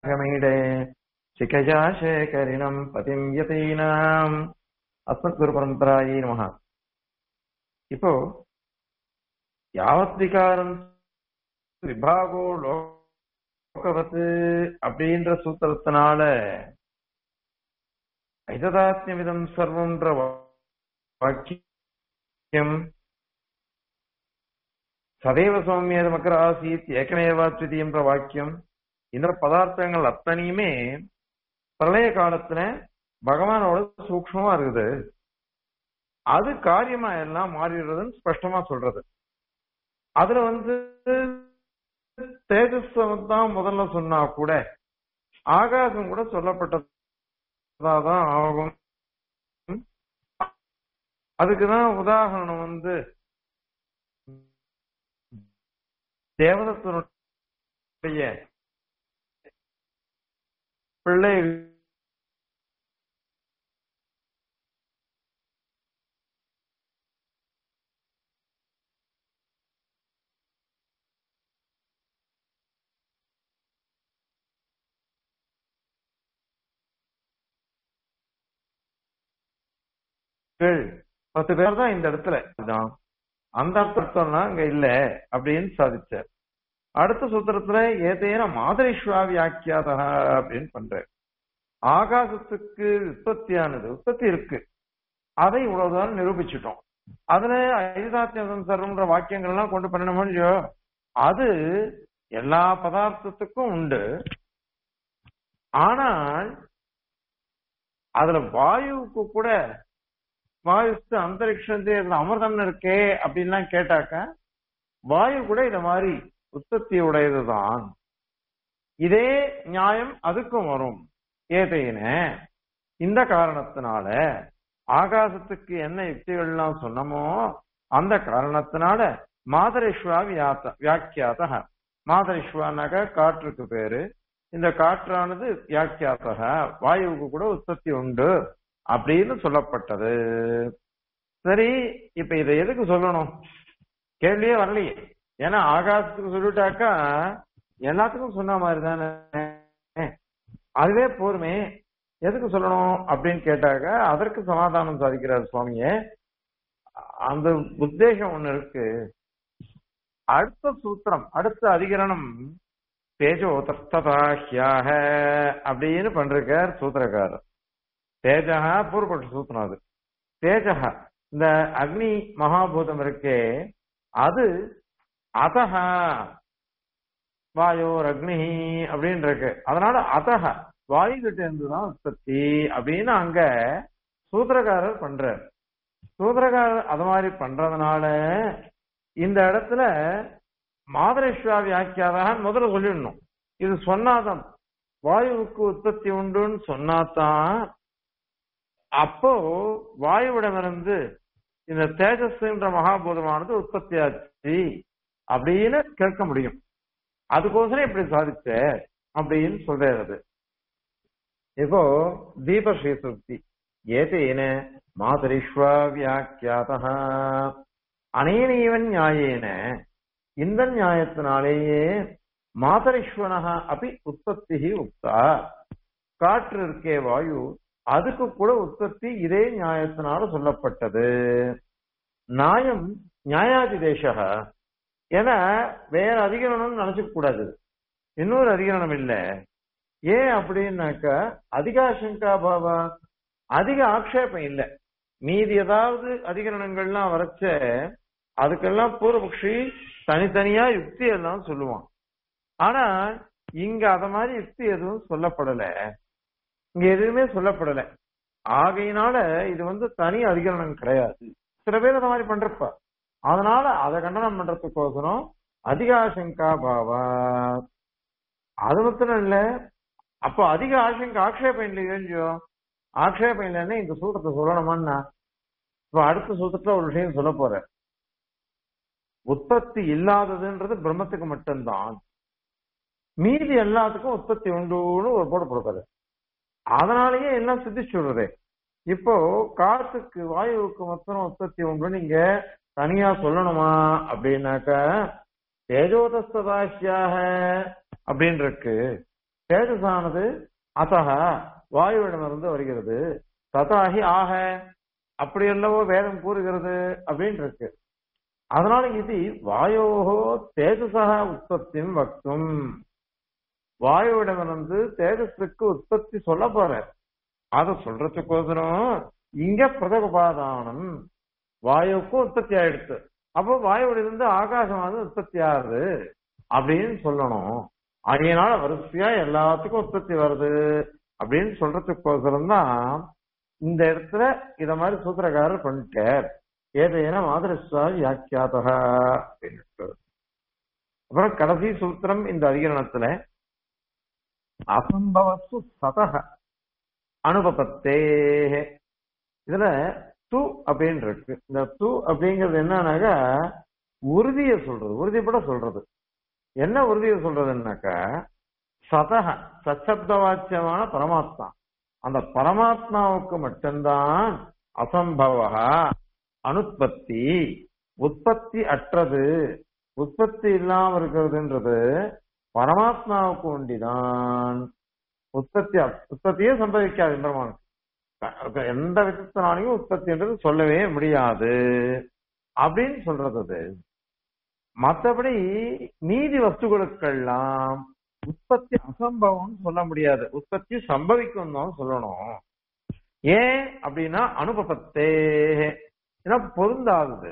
गमीडे शिखया शेखरिणम् पतिम् यतीनाम् அஸ்மத் குரு பரம்பராயி நமக இப்போ யாவத் விகாரம் விபாகோ லோகவத்து அப்படின்ற சூத்திரத்தினால ஐததாத்மியம் சர்வம்ன்ற வாக்கியம் சதைவ சௌமியது மக்கர் ஆசீத் ஏகமேவாத்விதீன்ற வாக்கியம் இந்த பதார்த்தங்கள் அத்தனையுமே பிரளய காலத்துல பகவானோட சூக்மமா இருக்குது அது காரியமா எல்லாம் மாறிடுறதுன்னு ஸ்பஷ்டமா சொல்றது அதுல வந்து தேஜஸ் தான் முதல்ல சொன்னா கூட ஆகாசம் கூட சொல்லப்பட்டதாதான் ஆகும் அதுக்குதான் உதாரணம் வந்து தேவதத்தினுடைய பிள்ளை பத்து பேர் தான் இந்த இடத்துல இதுதான் அந்த அர்த்தம்னா இங்க இல்ல அப்படின்னு சாதிச்சார் அடுத்த சூத்திரத்துல ஏதேன மாதிரிஸ்வா வியாக்கியாதா அப்படின்னு பண்ற ஆகாசத்துக்கு உற்பத்தியானது உற்பத்தி இருக்கு அதை இவ்வளவுதான் நிரூபிச்சுட்டோம் அதுல ஐதாத்தியம் சர்வன்ற வாக்கியங்கள் எல்லாம் கொண்டு பண்ணணும் இல்லையோ அது எல்லா பதார்த்தத்துக்கும் உண்டு ஆனால் அதுல வாயுவுக்கு கூட வாயுஸ்து அந்தரிக்ஷந்தே இதுல அமிர்தம் இருக்கே அப்படின்லாம் கேட்டாக்க வாயு கூட இத மாதிரி உற்பத்தி உடையதுதான் இதே நியாயம் அதுக்கும் வரும் ஏதையின இந்த காரணத்தினால ஆகாசத்துக்கு என்ன யுக்திகள்லாம் சொன்னமோ அந்த காரணத்தினால மாதரிஸ்வா வியாத்த வியாக்கியாத மாதரிஸ்வானாக்க காற்றுக்கு பேரு இந்த காற்றானது வியாக்கியாத்தக வாயுவுக்கு கூட உற்பத்தி உண்டு அப்படின்னு சொல்லப்பட்டது சரி இப்ப இதை எதுக்கு சொல்லணும் கேள்வியே வரலையே ஏன்னா ஆகாசத்துக்கு சொல்லிட்டாக்கா எல்லாத்துக்கும் சொன்ன மாதிரி தானே அதுவே போருமே எதுக்கு சொல்லணும் அப்படின்னு கேட்டாக்க அதற்கு சமாதானம் சாதிக்கிறார் சுவாமியே அந்த உத்தேசம் ஒண்ணு இருக்கு அடுத்த சூத்திரம் அடுத்த அதிகரணம் தேஜோ தஸ்ததாஹ்யாக அப்படின்னு பண்றார் சூத்திரக்காரர் தேஜகா பூர்வபட்ச சூத்திரம் அது தேஜகா இந்த அக்னி மகாபூதம் இருக்கே அது அதஹா வாயோர் அக்னி அப்படின்னு இருக்கு அதனால அதஹ வாயு கிட்ட இருந்துதான் உற்பத்தி அப்படின்னு அங்க சூத்திரக்காரர் பண்றார் சூத்திரக்காரர் அது மாதிரி பண்றதுனால இந்த இடத்துல மாதரேஸ்வரா வியாக்கியாதான் முதல்ல சொல்லிடணும் இது சொன்னாதான் வாயுவுக்கு உற்பத்தி உண்டுன்னு சொன்னாதான் அப்போ வாயுவிடமிருந்து இந்த தேஜஸ்ன்ற மகாபூதமானது உற்பத்தி ஆச்சு அப்படின்னு கேட்க முடியும் அதுக்கோசரம் இப்படி சாதிச்ச அப்படின்னு சொல்றது இப்போ தீபஸ்ரீ சுக்தி ஏதேன மாதரிஸ்வா வியாக்கியாத அனேனீவன் நியாயேன இந்த நியாயத்தினாலேயே மாதரிஸ்வனக அப்படி உற்பத்தி உக்தா காற்று இருக்கே வாயு அதுக்கு கூட உற்பத்தி இதே நியாயத்தினால சொல்லப்பட்டது நியாயம் நியாயாதி தேசக ஏன்னா வேற அதிகரணம் நினைச்சுக்க கூடாது இன்னொரு அதிகரணம் இல்ல ஏன் அப்படின்னாக்க அதிகாசங்கா பாவா அதிக ஆக்ஷேபம் இல்ல மீதி ஏதாவது அதிகரணங்கள்லாம் வரைச்ச அதுக்கெல்லாம் பூர்வபக்ஷி தனித்தனியா யுக்தி எல்லாம் சொல்லுவான் ஆனா இங்க அத மாதிரி யுக்தி எதுவும் சொல்லப்படல இங்க எதுவுமே சொல்லப்படல ஆகையினால இது வந்து தனி அதிகரணம் கிடையாது சில பேர் அந்த மாதிரி பண்றப்ப அதனால அதை கண்டனம் பண்றதுக்கோசரம் அதிகாசங்கா பாவா அது மாத்திரம் இல்ல அப்போ அதிக ஆசங்கா ஆக்ஷேபம் இல்லையோ ஆக்ஷேபம் இல்லைன்னா இந்த சூத்திரத்தை சொல்லணுமான்னா இப்ப அடுத்த சூத்திரத்துல ஒரு விஷயம் சொல்ல போற உற்பத்தி இல்லாததுன்றது பிரம்மத்துக்கு மட்டும்தான் மீதி எல்லாத்துக்கும் உற்பத்தி உண்டுன்னு ஒரு போட கொடுக்காது அதனாலயே எல்லாம் சித்திச்சு விடுறது இப்போ காத்துக்கு வாயுவுக்கு மொத்தம் உற்பத்தி உண்டு நீங்க தனியா சொல்லணுமா அப்படின்னாக்க தேஜோதஸ்ததாசியாக அப்படின்னு இருக்கு தேஜஸானது அத்தக வாயுவிடமிருந்து வருகிறது ததாகி ஆக அப்படி அல்லவோ வேதம் கூறுகிறது அப்படின்னு இருக்கு அதனால இது வாயோகோ தேஜசா உற்பத்தியும் வக்தும் வாயுவிடமிருந்து தேஜஸுக்கு உற்பத்தி சொல்ல போற அத சொல்றதுக்கோசரம் இங்க பிரதகுபாதானம் வாயுக்கும் உற்பத்தி ஆயிடுச்சு அப்போ வாயுவிலிருந்து ஆகாசமானது உற்பத்தி ஆகுது அப்படின்னு சொல்லணும் அதனால வரிசையா எல்லாத்துக்கும் உற்பத்தி வருது அப்படின்னு சொல்றதுக்கோசரம் தான் இந்த இடத்துல இத மாதிரி சூத்திரக்காரர் பண்ணிட்டார் ஏதேன மாதிரஸ்வா வியாக்கியாதக அப்படின்னு அப்புறம் கடைசி சூத்திரம் இந்த அதிகரணத்துல அசம்பவத்து சதக அனுபபத்தே இதுல து அப்படின்னு இருக்கு இந்த து அப்படிங்கிறது என்னன்னாக்கா உறுதிய சொல்றது உறுதிப்பட சொல்றது என்ன உறுதியை சொல்றதுன்னாக்கா சதக சச்சப்த வாக்கியமான பரமாத்மா அந்த பரமாத்மாவுக்கு மட்டும்தான் அசம்பவ அனுற்பத்தி உற்பத்தி அற்றது உற்பத்தி இல்லாம இருக்கிறதுன்றது பரமாத்மாவுக்கு ஒண்டிதான் உற்பத்தி உற்பத்தியே சம்பவிக்காது பிரமாணம் எந்த விதத்தினாலையும் உற்பத்தின்றது சொல்லவே முடியாது அப்படின்னு சொல்றது அது மற்றபடி நீதி வஸ்துகளுக்கெல்லாம் உற்பத்தி அசம்பவம் சொல்ல முடியாது உற்பத்தி சம்பவிக்கும் தான் சொல்லணும் ஏன் அப்படின்னா அனுபவத்தே ஏன்னா பொருந்தாதது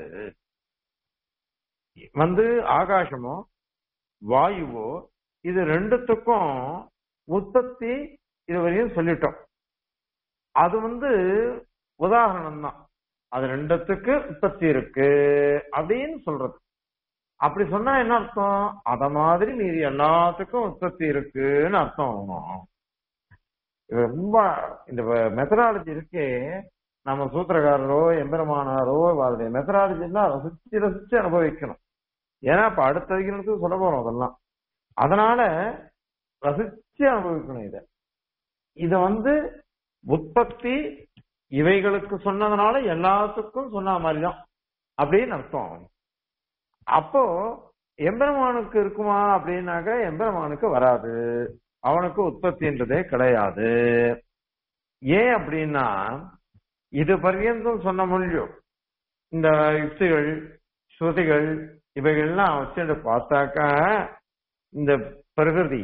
வந்து ஆகாசமோ வாயுவோ இது ரெண்டுத்துக்கும் உற்பத்தி இதுவரையும் சொல்லிட்டோம் அது வந்து உதாரணம் தான் அது ரெண்டுத்துக்கு உற்பத்தி இருக்கு அப்படின்னு சொல்றது அப்படி சொன்னா என்ன அர்த்தம் அத மாதிரி மீதி எல்லாத்துக்கும் உற்பத்தி இருக்குன்னு அர்த்தம் ஆகணும் இது ரொம்ப இந்த மெத்தடாலஜி இருக்கே நம்ம சூத்திரக்காரரோ எம்பெருமானாரோ அதனுடைய மெத்தடாலஜி எல்லாம் ரசிச்சு ரசிச்சு அனுபவிக்கணும் ஏன்னா இப்ப அடுத்த அதிகாரத்துக்கு சொல்ல போறோம் அதெல்லாம் அதனால ரசிச்சு அனுபவிக்கணும் இத இத வந்து உற்பத்தி இவைகளுக்கு சொன்னதுனால எல்லாத்துக்கும் சொன்ன மாதிரிதான் அப்படின்னு அர்த்தம் அப்போ எம்பெருமானுக்கு இருக்குமா அப்படின்னாக்க எம்பெருமானுக்கு வராது அவனுக்கு உற்பத்தின்றதே கிடையாது ஏன் அப்படின்னா இது பர்யந்தம் சொன்ன மொழியோ இந்த யுக்திகள் ஸ்ருதிகள் இவைகள்லாம் வச்சுட்டு பார்த்தாக்கா இந்த பிரகிருதி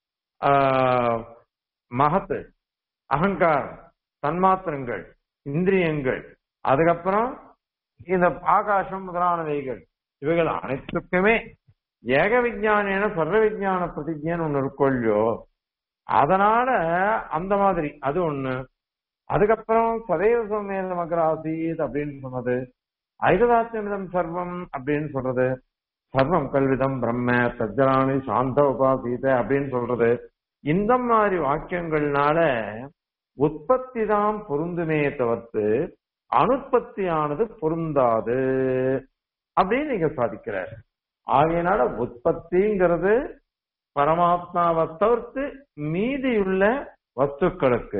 மகத்து அகங்காரம் தன்மாத்திரங்கள் இந்திரியங்கள் அதுக்கப்புறம் இந்த ஆகாசம் முதலானவைகள் இவைகள் அனைத்துக்குமே ஏக விஜான சர்வ விஜான பிரதிஜைன்னு ஒண்ணு இருக்கொள்ளியோ அதனால அந்த மாதிரி அது ஒண்ணு அதுக்கப்புறம் சதேவ சோமேத மகராசீத் அப்படின்னு சொன்னது ஐததாத்தியமிதம் சர்வம் அப்படின்னு சொல்றது சர்வம் கல்விதம் பிரம்ம சஜ்ஜனானி சாந்த உபாசீத அப்படின்னு சொல்றது இந்த மாதிரி வாக்கியங்கள்னால உற்பத்தி தான் பொருந்துமே தவிர்த்து அனுற்பத்தியானது பொருந்தாது அப்படின்னு நீங்க சாதிக்கிறார் ஆகையினால உற்பத்திங்கிறது பரமாத்மாவை தவிர்த்து மீதியுள்ள வஸ்துக்களுக்கு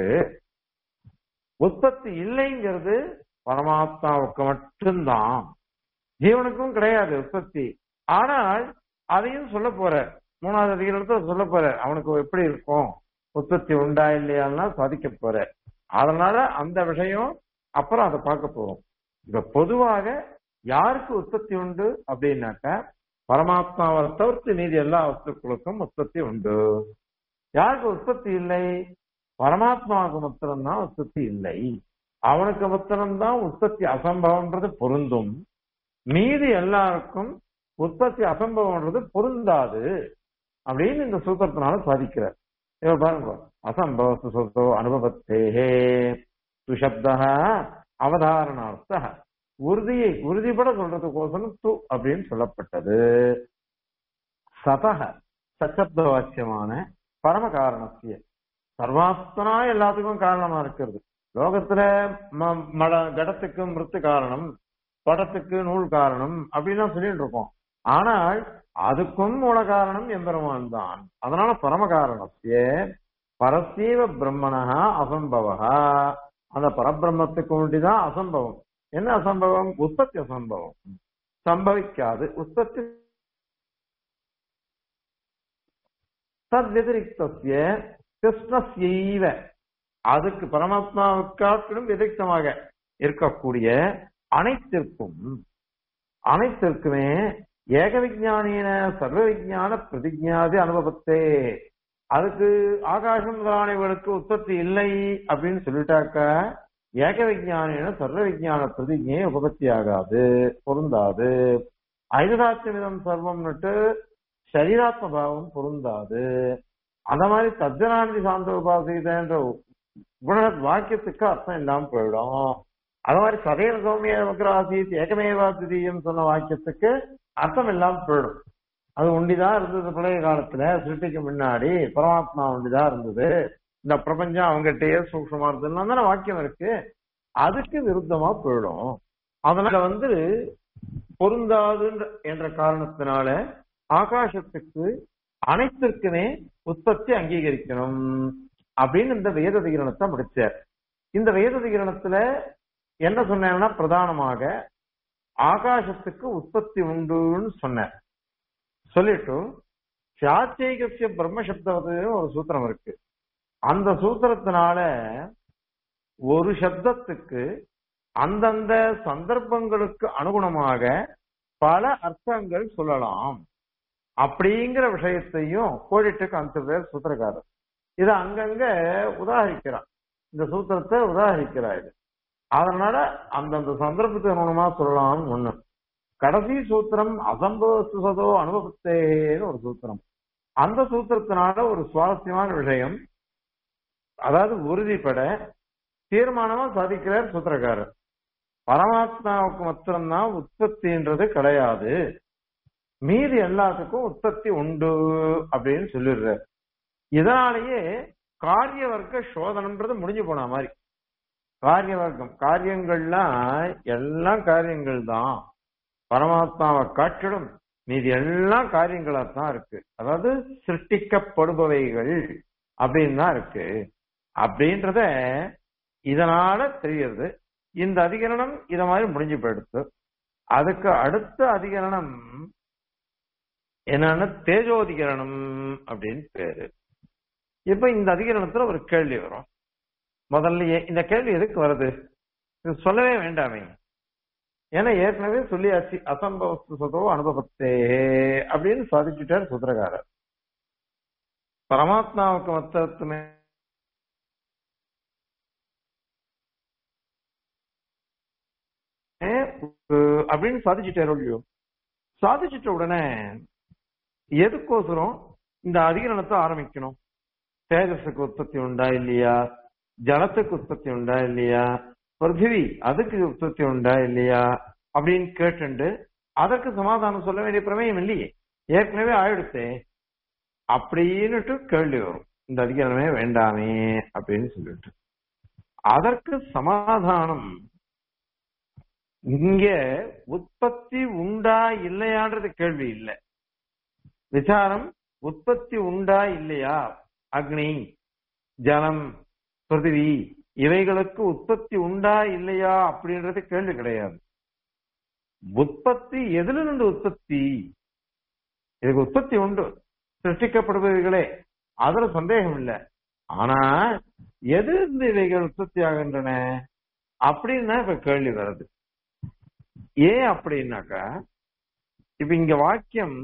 உற்பத்தி இல்லைங்கிறது பரமாத்மாவுக்கு மட்டும்தான் ஜீவனுக்கும் கிடையாது உற்பத்தி ஆனால் அதையும் சொல்ல போற மூணாவது அதிகாரத்தை சொல்ல போற அவனுக்கு எப்படி இருக்கும் உற்பத்தி உண்டா இல்லையான்னா சாதிக்க போற அதனால அந்த விஷயம் அப்புறம் அதை பார்க்க போறோம் இப்ப பொதுவாக யாருக்கு உற்பத்தி உண்டு அப்படின்னாக்க பரமாத்மாவை தவிர்த்து மீதி எல்லா வஸ்துக்களுக்கும் உற்பத்தி உண்டு யாருக்கு உற்பத்தி இல்லை பரமாத்மாவுக்கு மாத்திரம்தான் உற்பத்தி இல்லை அவனுக்கு மாத்திரம்தான் உற்பத்தி அசம்பவம்ன்றது பொருந்தும் மீதி எல்லாருக்கும் உற்பத்தி அசம்பவம்ன்றது பொருந்தாது அப்படின்னு இந்த சூத்திரத்தினால சாதிக்கிறார் இவர் பாருங்க அசம்பவ சுசோ அனுபவத்தேகே சுசப்த அவதாரணார்த்த உறுதியை உறுதிப்பட சொல்றதுக்கோசரம் து அப்படின்னு சொல்லப்பட்டது சதக சச்சப்த வாக்கியமான பரம காரணத்திய சர்வாத்மனா எல்லாத்துக்கும் காரணமா இருக்கிறது லோகத்துல மட கடத்துக்கு மிருத்து காரணம் படத்துக்கு நூல் காரணம் அப்படின்லாம் சொல்லிட்டு இருக்கோம் ஆனால் அதுக்கும் மூல காரணம் எம்பெருமான் தான் அதனால பரம காரணத்திய பரசீவ பிரம்மணா அசம்பவா அந்த பரபிரம்மத்துக்கு வேண்டிதான் அசம்பவம் என்ன அசம்பவம் உற்பத்தி அசம்பவம் சம்பவிக்காது உற்பத்தி தத் வெதிரிக்தசிய கிருஷ்ணஸ்யைவ அதுக்கு பரமாத்மாவுக்காட்டிலும் வெதிரிக்தமாக இருக்கக்கூடிய அனைத்திற்கும் அனைத்திற்குமே ஏக விஜானின சர்வ விஜான பிரதிஜாதி அனுபவத்தே அதுக்கு ஆகாசம் முதலானவர்களுக்கு உற்பத்தி இல்லை அப்படின்னு சொல்லிட்டாக்க ஏக விஜானின சர்வ விஜான பிரதிஜை உபபத்தி ஆகாது பொருந்தாது ஐதராட்சமிதம் சர்வம்னுட்டு சரீராத்ம பாவம் பொருந்தாது அந்த மாதிரி தஜனாந்தி சாந்த உபாசிதன்ற குண வாக்கியத்துக்கு அர்த்தம் இல்லாம போயிடும் அது மாதிரி சதேவ சௌமிய நமக்கு ஏகமேவா திடீயம் சொன்ன வாக்கியத்துக்கு அர்த்தம் இல்லாம போயிடும் அது ஒண்டிதான் இருந்தது பழைய காலத்துல சிருஷ்டிக்கு முன்னாடி பரமாத்மா ஒண்டிதான் இருந்தது இந்த பிரபஞ்சம் அவங்ககிட்டயே சூக்ஷமா இருந்ததுன்னா தானே வாக்கியம் இருக்கு அதுக்கு விருத்தமா போயிடும் அதனால வந்து பொருந்தாது என்ற காரணத்தினால ஆகாசத்துக்கு அனைத்திற்குமே உற்பத்தி அங்கீகரிக்கணும் அப்படின்னு இந்த வேத திகரணத்தை முடிச்சார் இந்த வேத திகரணத்துல என்ன சொன்னேன்னா பிரதானமாக ஆகாசத்துக்கு உற்பத்தி உண்டுன்னு சொன்னார் சொல்லிட்டு சாத்தியகசிய பிரம்மசப்தவதுன்னு ஒரு சூத்திரம் இருக்கு அந்த சூத்திரத்தினால ஒரு சப்தத்துக்கு அந்தந்த சந்தர்ப்பங்களுக்கு அனுகுணமாக பல அர்த்தங்கள் சொல்லலாம் அப்படிங்கிற விஷயத்தையும் கோடிட்டு காமிச்சிருக்கார் சூத்திரக்காரர் இதை அங்கங்க உதாகரிக்கிறான் இந்த சூத்திரத்தை உதாகரிக்கிறார் இது அதனால அந்தந்த சந்தர்ப்பத்துக்கு அனுகுணமா சொல்லலாம்னு ஒண்ணு கடைசி சூத்திரம் அசம்பவஸ்து சதோ அனுபவத்தேன்னு ஒரு சூத்திரம் அந்த சூத்திரத்தினால ஒரு சுவாரஸ்யமான விஷயம் அதாவது உறுதிப்பட தீர்மானமா சாதிக்கிறார் சூத்திரக்காரர் பரமாத்மாவுக்கு மாத்திரம்தான் உற்பத்தின்றது கிடையாது மீதி எல்லாத்துக்கும் உற்பத்தி உண்டு அப்படின்னு சொல்லிடுறார் இதனாலேயே காரிய வர்க்க சோதனம்ன்றது முடிஞ்சு போன மாதிரி காரிய வர்க்கம் காரியங்கள்லாம் எல்லாம் காரியங்கள் தான் பரமாத்மாவை காட்டிடும் மீதி எல்லாம் காரியங்களா தான் இருக்கு அதாவது சிருஷ்டிக்கப்படுபவைகள் அப்படின்னு தான் இருக்கு அப்படின்றத இதனால தெரியுது இந்த அதிகரணம் இத மாதிரி முடிஞ்சு போயிடுத்து அதுக்கு அடுத்த அதிகரணம் என்னன்னா தேஜோதிகரணம் அப்படின்னு பேரு இப்ப இந்த அதிகரணத்துல ஒரு கேள்வி வரும் முதல்லயே இந்த கேள்வி எதுக்கு வருது இது சொல்லவே வேண்டாமே ஏன்னா ஏற்கனவே சொல்லியாச்சு அசம்பவஸ்து சதோ அனுபவத்தே அப்படின்னு சாதிச்சுட்டார் சுத்திரகாரர் பரமாத்மாவுக்கு மொத்தத்துமே அப்படின்னு சாதிச்சுட்டார் இல்லையோ சாதிச்சிட்ட உடனே எதுக்கோசரம் இந்த அதிகரணத்தை ஆரம்பிக்கணும் தேஜஸுக்கு உற்பத்தி உண்டா இல்லையா ஜலத்துக்கு உற்பத்தி உண்டா இல்லையா பிருத்திவி அதுக்கு உற்பத்தி உண்டா இல்லையா அப்படின்னு கேட்டுண்டு அதற்கு சமாதானம் சொல்ல வேண்டிய பிரமேயம் இல்லையே ஏற்கனவே ஆயிடுத்தே அப்படின்னுட்டு கேள்வி வரும் இந்த அதிகாரமே வேண்டாமே அப்படின்னு சொல்லிட்டு அதற்கு சமாதானம் இங்க உற்பத்தி உண்டா இல்லையான்றது கேள்வி இல்லை விசாரம் உற்பத்தி உண்டா இல்லையா அக்னி ஜலம் பிருத்திவி இவைகளுக்கு உற்பத்தி உண்டா இல்லையா அப்படின்றது கேள்வி கிடையாது உற்பத்தி எதுல இருந்து உற்பத்தி இதுக்கு உற்பத்தி உண்டு சிருஷ்டிக்கப்படுபவைகளே அதுல சந்தேகம் இல்லை ஆனா எது இருந்து இவைகள் உற்பத்தி ஆகின்றன அப்படின்னா இப்ப கேள்வி வருது ஏன் அப்படின்னாக்கா இப்ப இங்க வாக்கியம்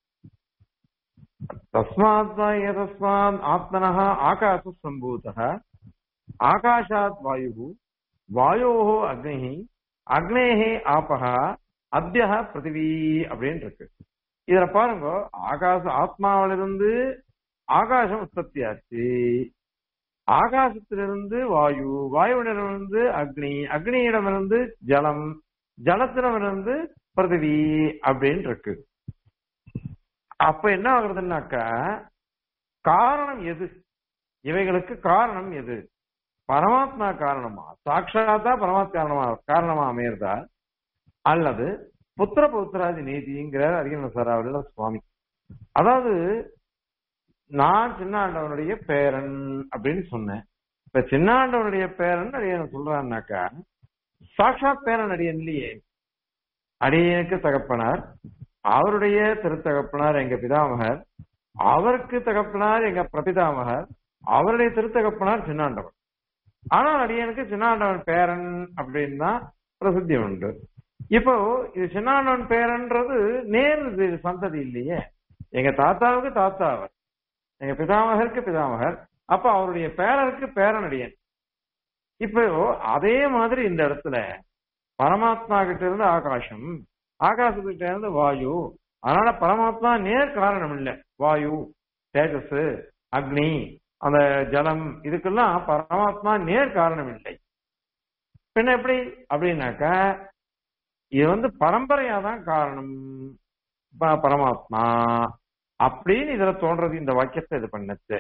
தஸ்மாத் ஏதஸ்மாத் ஆத்மனः ஆகாச சம்பூதः ஆகாஷாத் வாயு வாயோ அக்னி அக்னேஹே ஆபஹ அத்திய பிருத்திவி அப்படின்னு இருக்கு இதுல பாருங்க ஆகாச ஆத்மாவிலிருந்து ஆகாசம் உற்பத்தி ஆச்சு ஆகாசத்திலிருந்து வாயு வாயுவிடமிருந்து அக்னி அக்னியிடமிருந்து ஜலம் ஜலத்திடமிருந்து பிருத்திவி அப்படின்னு இருக்கு அப்ப என்ன ஆகுறதுன்னாக்கா காரணம் எது இவைகளுக்கு காரணம் எது பரமாத்மா காரணமா சாட்சாத்தா பரமாத்மா காரணமா காரணமா அமையறதா அல்லது புத்திர பௌத்திராதி நீதிங்கிற அதிகன சாராவில் சுவாமி அதாவது நான் சின்னாண்டவனுடைய பேரன் அப்படின்னு சொன்னேன் இப்ப சின்னாண்டவனுடைய பேரன் அடியன் சொல்றான்னாக்கா சாட்சாத் பேரன் அடியன் இல்லையே அடியனுக்கு தகப்பனார் அவருடைய திருத்தகப்பனார் எங்க பிதாமகர் அவருக்கு தகப்பனார் எங்க பிரபிதாமகர் அவருடைய திருத்தகப்பனார் சின்னாண்டவன் ஆனால் அடியனுக்கு சின்னாண்டவன் பேரன் அப்படின்னு தான் பிரசித்தி உண்டு இப்போ இது சின்னாண்டவன் பேரன்றது நேர் இது சந்ததி இல்லையே எங்க தாத்தாவுக்கு தாத்தா அவர் எங்க பிதாமகருக்கு பிதாமகர் அப்ப அவருடைய பேரருக்கு பேரன் அடியன் இப்போ அதே மாதிரி இந்த இடத்துல பரமாத்மா கிட்ட இருந்து ஆகாசம் ஆகாசத்துக்கிட்ட இருந்து வாயு அதனால பரமாத்மா நேர் காரணம் இல்லை வாயு தேஜஸ் அக்னி அந்த ஜலம் இதுக்கெல்லாம் பரமாத்மா நேர் காரணம் இல்லை பின்ன எப்படி அப்படின்னாக்கா இது வந்து பரம்பரையா தான் காரணம் ப- பரமாத்மா அப்படின்னு இதுல தோன்றது இந்த வாக்கியத்தை இது பண்ணுச்சு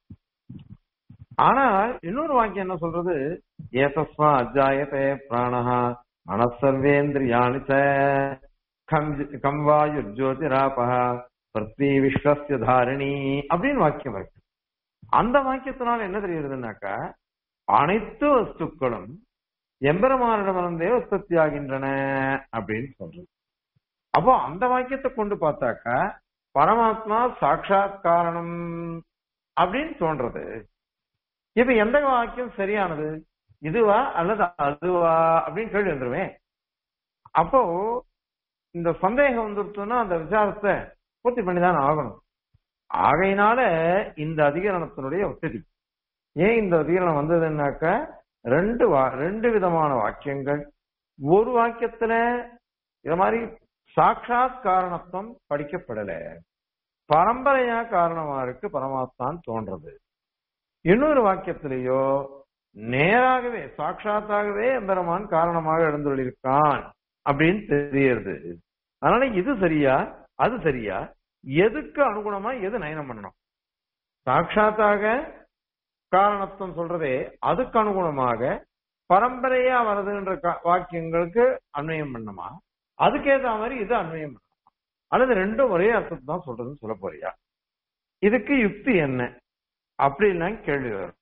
ஆனால் இன்னொரு வாக்கியம் என்ன சொல்றது ஏதஸ்மா அஜாயதே பிராணஹா மனசர்வேந்திரியாணி ச கம் கம் வாயு ஜோதிராபஹ பிருத்வி விஸ்வஸ்ய தாரிணி அப்படின்னு வாக்கியம் இருக்கு அந்த வாக்கியத்தினால என்ன தெரியுதுன்னாக்கா அனைத்து வஸ்துக்களும் எம்பெருமானிடமிருந்தே உற்பத்தி ஆகின்றன அப்படின்னு சொல்றது அப்போ அந்த வாக்கியத்தை கொண்டு பார்த்தாக்கா பரமாத்மா சாட்சாத் காரணம் அப்படின்னு தோன்றது இப்ப எந்த வாக்கியம் சரியானது இதுவா அல்லது அதுவா அப்படின்னு கேள்வி வந்துருவேன் அப்போ இந்த சந்தேகம் வந்துருச்சுன்னா அந்த விசாரத்தை பூர்த்தி பண்ணிதான் ஆகணும் ஆகையினால இந்த அதிகரணத்தினுடைய ஒத்ததி ஏன் இந்த அதிகரணம் வந்ததுன்னாக்க ரெண்டு வா ரெண்டு விதமான வாக்கியங்கள் ஒரு வாக்கியத்துல இது மாதிரி சாட்சாத் காரணத்துவம் படிக்கப்படல பரம்பரையா காரணமா இருக்கு பரமாத்தான் தோன்றது இன்னொரு வாக்கியத்திலேயோ நேராகவே சாட்சாத்தாகவே எம்பெருமான் காரணமாக எழுந்துள்ளிருக்கான் அப்படின்னு தெரியுது அதனால இது சரியா அது சரியா எதுக்கு அனுகுணமா எது நயனம் பண்ணணும் சாட்சாத்தாக காரணத்துவம் சொல்றதே அதுக்கு அனுகுணமாக பரம்பரையா வருதுன்ற கா- வாக்கியங்களுக்கு அன்வயம் பண்ணுமா அதுக்கேற்ற மாதிரி இது அன்வயம் பண்ணணுமா அல்லது ரெண்டும் ஒரே அர்த்தத்தை தான் சொல்றதுன்னு சொல்ல போறியா இதுக்கு யுக்தி என்ன அப்படின்லாம் கேள்வி வரும்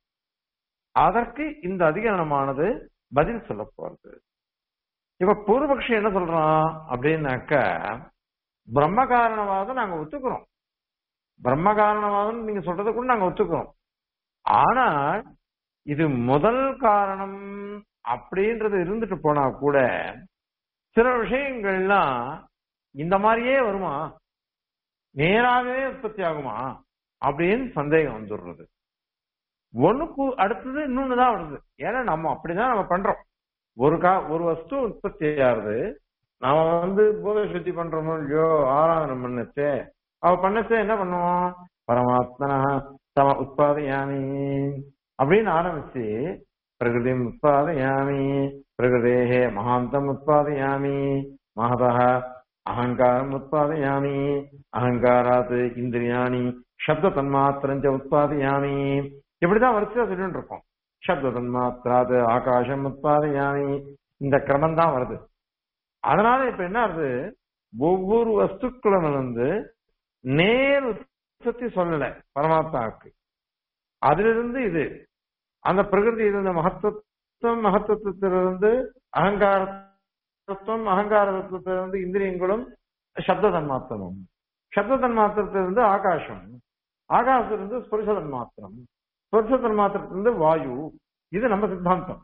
அதற்கு இந்த அதிகரணமானது பதில் சொல்ல போறது இப்ப பூர்வபக்ஷி என்ன சொல்றான் அப்படின்னாக்க பிரம்ம காரணவாதம் நாங்க ஒத்துக்கிறோம் பிரம்ம காரணவாதம் நீங்க சொல்றதை கூட நாங்க ஒத்துக்கிறோம் ஆனால் இது முதல் காரணம் அப்படின்றது இருந்துட்டு போனா கூட சில விஷயங்கள்லாம் இந்த மாதிரியே வருமா நேராகவே உற்பத்தி ஆகுமா அப்படின்னு சந்தேகம் வந்துடுறது ஒண்ணுக்கு அடுத்தது இன்னொன்னு தான் வருது ஏன்னா நம்ம அப்படிதான் நம்ம பண்றோம் ஒரு கா ஒரு வஸ்து உற்பத்தி ஆகுது நாம வந்து போதை சுத்தி பண்றோமோ இல்லையோ ஆராதனை பண்ணச்சே அவ பண்ணச்சே என்ன பண்ணுவோம் பரமாத்மனா தம உற்பாதையாமி அப்படின்னு ஆரம்பிச்சு பிரகிருதி உற்பாதையாமி பிரகிருதேஹே மகாந்தம் உற்பாதையாமி மகதா அகங்காரம் உற்பாதையாமி அகங்காராத் இந்திரியாணி சப்த தன்மாத்திரஞ்ச உற்பாதையாமி இப்படிதான் வரிசையா சொல்லிட்டு இருக்கோம் சப்த தன்மாத்திராது ஆகாசம் உற்பாதையாமி இந்த கிரமம் தான் வருது அதனால இப்ப என்ன ஆகுது ஒவ்வொரு வஸ்துக்களும் வந்து நேர் உற்பத்தி சொல்லல பரமாத்மாவுக்கு அதிலிருந்து இது அந்த பிரகிருதி இருந்த மகத்துவம் மகத்துவத்திலிருந்து அகங்காரத்துவம் அகங்காரத்திலிருந்து இந்திரியங்களும் சப்த தன்மாத்திரமும் சப்த தன்மாத்திரத்திலிருந்து ஆகாசம் ஆகாசத்திலிருந்து ஸ்புருஷ தன்மாத்திரம் ஸ்புருஷ தன்மாத்திரத்திலிருந்து வாயு இது நம்ம சித்தாந்தம்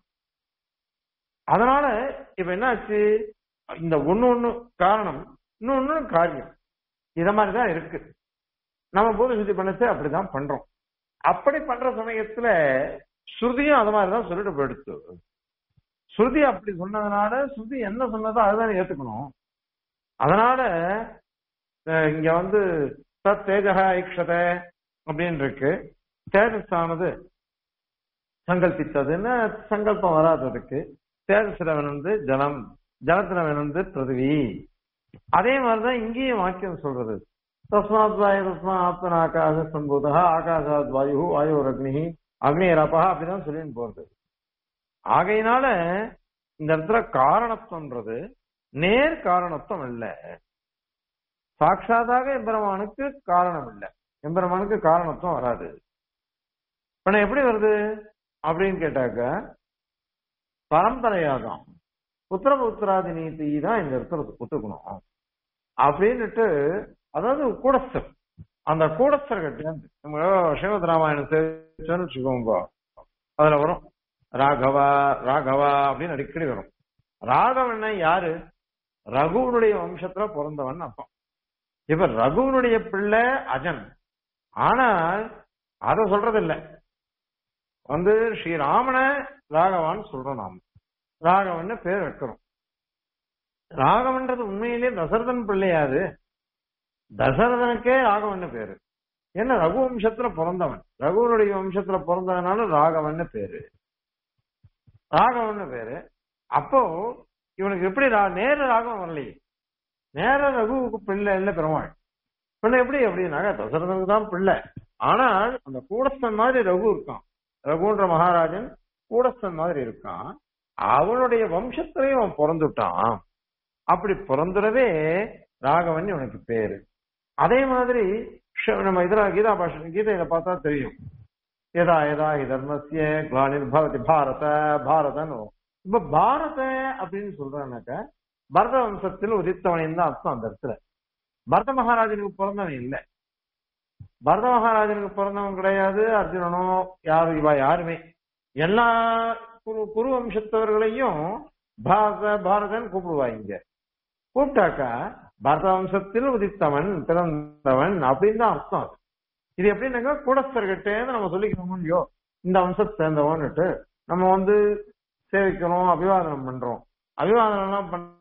அதனால இப்ப என்னாச்சு இந்த ஒண்ணு ஒண்ணு காரணம் இன்னொன்னு காரியம் இத மாதிரிதான் இருக்கு நம்ம பூத சுத்தி பண்ணச்சு அப்படிதான் பண்றோம் அப்படி பண்ற சமயத்துல ஸ்ருதியும் அது மாதிரிதான் சொல்லிட்டு போயிடுச்சு ஸ்ருதி அப்படி சொன்னதுனால ஸ்ருதி என்ன சொன்னதோ அதுதான் ஏத்துக்கணும் அதனால அஹ், இங்க வந்து தத் தேஜகா ஐக்ஷத அப்படின்னு இருக்கு தேஜஸ் ஆனது சங்கல்பித்ததுன்னு சங்கல்பம் வராததுக்கு தேஜஸ்ல வந்து ஜலம் ஜலத்துல வந்து பிருத்திவி அதே மாதிரிதான் இங்கேயும் வாக்கியம் சொல்றது தஸ்மாத் வாயு தஸ்மா ஆத்மன் ஆகாச சம்பூதா ஆகாசாத் வாயு வாயு அக்னி அக்னிரபா அப்படிதான் சொல்லின்னு போறது ஆகையினால இந்த இடத்துல காரணத்துவன்றது நேர் காரணத்துவம் இல்ல சாட்சாதாக எம்பெருமானுக்கு காரணம் இல்ல எம்பெருமானுக்கு காரணத்துவம் வராது இப்ப நான் எப்படி வருது அப்படின்னு கேட்டாக்க பரம்பரையாதான் புத்திரபுத்திராதி நீதி தான் இந்த இடத்துல ஒத்துக்கணும் அப்படின்னுட்டு அதாவது கூடஸ்தர் அந்த கூடஸ்தர்கிட்ட நம்ம ஸ்ரீமத் ராமாயணம் சேர்ச்சோன்னு வச்சுக்கோங்க அதுல வரும் ராகவா ராகவா அப்படின்னு அடிக்கடி வரும் ராகவன் யாரு ரகுவனுடைய வம்சத்துல பிறந்தவன் அர்த்தம் இப்ப ரகுவனுடைய பிள்ளை அஜன் ஆனால் அத சொல்றது இல்ல வந்து ஸ்ரீராமனை ராகவான்னு சொல்றோம் நாம ராகவன் பேர் வைக்கிறோம் ராகவன்றது உண்மையிலேயே தசரதன் பிள்ளையாது தசரதனுக்கே ராகவன் பேரு என்ன ரகு வம்சத்துல பிறந்தவன் ரகுவனுடைய வம்சத்துல பிறந்தவனால ராகவன் பேரு ராகவன் பேரு அப்போ இவனுக்கு எப்படி ரா- நேர ராகம் வரலையே நேர ரகுவுக்கு பிள்ளை இல்ல பெருமாள் பிள்ளை எப்படி அப்படின்னாக்க தசரதனுக்கு தான் பிள்ளை ஆனால் அந்த கூடஸ்தன் மாதிரி ரகு இருக்கான் ரகுன்ற மகாராஜன் கூடஸ்தன் மாதிரி இருக்கான் அவனுடைய வம்சத்திலையும் அவன் பிறந்துட்டான் அப்படி பிறந்துடவே ராகவன் இவனுக்கு பேரு அதே மாதிரி ஷ- நம்ம இதுல கீதா பாஷ கீதையில பார்த்தா தெரியும் எதா எதா ஹி தர்மஸ்ய கிளானிர் பவதி பாரத பாரதன்னு வரும். இப்ப பாரத அப்படின்னு சொல்றானாக்க பரத வம்சத்தில் உதித்தவனின் தான் அர்த்தம் அந்த இடத்துல பரத மகாராஜனுக்கு பிறந்தவன் இல்ல பரத மகாராஜனுக்கு பிறந்தவன் கிடையாது அர்ஜுனனோ யாரு இவா யாருமே எல்லா குரு குரு வம்சத்தவர்களையும் பாரத பாரதன் கூப்பிடுவாங்க கூப்பிட்டாக்கா பரத வம்சத்தில் உதித்தவன் பிறந்தவன் அப்படின்னு தான் அர்த்தம் அது. இது எப்படின்னாக்கா கூடஸ்தர்கிட்ட நம்ம சொல்லிக்கணும் இல்லையோ இந்த வம்சத்தை சேர்ந்தவன்னுட்டு நம்ம வந்து சேவிக்கிறோம் அபிவாதனம் பண்றோம் அபிவாதனம் எல்லாம் பண்ண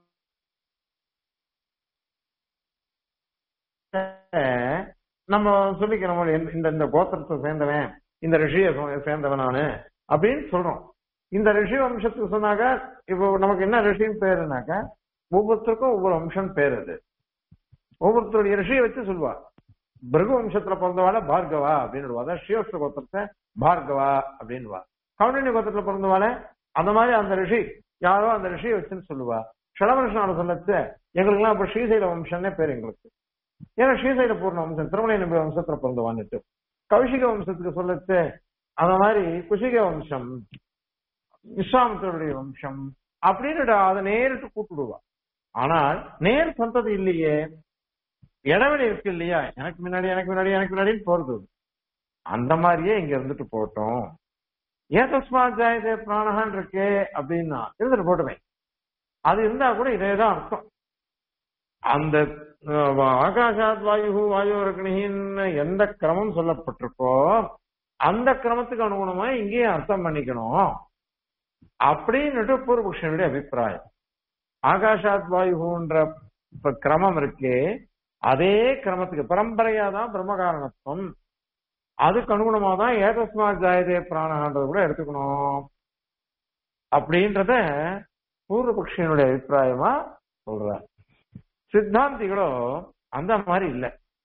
நம்ம சொல்லிக்கிறோம் இல்லையா, இந்த இந்த கோத்திரத்தை சேர்ந்தவன் இந்த ரிஷியை சே- சேர்ந்தவன் நானு அப்படின்னு சொல்றோம் இந்த ரிஷி வம்சத்துக்கு சொன்னாக்க இப்போ நமக்கு என்ன ரிஷின்னு பேருனாக்க ஒவ்வொருத்தருக்கும் ஒவ்வொரு வம்சம் பேர் அது ஒவ்வொருத்தருடைய ரிஷியை வச்சு சொல்லுவா பிருகு வம்சத்துல பிறந்தவாள பார்கவா அப்படின்னு அதான் ஸ்ரீவஸ்த கோத்திரத்தை பார்கவா அப்படின்னுவா கவுண்டனி கோத்திரத்துல பிறந்தவாள அந்த மாதிரி அந்த ரிஷி யாரோ அந்த ரிஷியை வச்சுன்னு சொல்லுவா ஷடவருஷனால சொல்லச்சு எங்களுக்குலாம் இப்ப ஸ்ரீசைல வம்சம்னே பேர் எங்களுக்கு ஏன்னா ஸ்ரீசைல பூர்ண வம்சம் திருமலை நம்பி வம்சத்துல பிறந்தவான்னுட்டு கௌஷிக வம்சத்துக்கு சொல்லச்சு அந்த மாதிரி குஷிக வம்சம் விஸ்வாமித்தருடைய வம்சம் அப்படின்னு அதை நேரிட்டு கூப்பிடுவா ஆனால் நேர் சந்ததி இல்லையே இடைவெளி இருக்கு இல்லையா எனக்கு முன்னாடி எனக்கு முன்னாடி எனக்கு முன்னாடின்னு போறது அந்த மாதிரியே இங்க இருந்துட்டு போட்டோம் ஏன் தஸ்மாத் ஜாயதே பிராணகான் இருக்கே அப்படின்னா இருந்துட்டு போட்டுமே அது இருந்தா கூட இதேதான் அர்த்தம் அந்த அஹ், ஆகாஷாத் வாயு வாயு அக்னின்னு எந்த கிரமம் சொல்லப்பட்டிருக்கோ அந்த கிரமத்துக்கு அனுகுணமா இங்கேயும் அர்த்தம் பண்ணிக்கணும் அப்படின்னுட்டு பூர்வபக்ஷனுடைய அபிப்பிராயம் ஆகாஷாத் வாயுன்ற இப்ப கிரமம் இருக்கே அதே கிரமத்துக்கு பரம்பரையா தான் பிரம்மகாரணத்துவம் அதுக்கு அனுகுணமா தான் ஏதஸ்மா ஜாயதே பிராணகான்றது கூட எடுத்துக்கணும் அப்படின்றத பூர்வபக்ஷனுடைய அபிப்பிராயமா சொல்ற சித்தாந்திகளோ அந்த மாதிரி இல்ல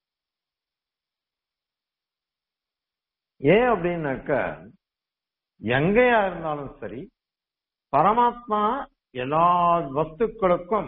ஏன் அப்படின்னாக்க எங்கேயா இருந்தாலும் சரி பரமாத்மா எல்லா வஸ்துக்களுக்கும்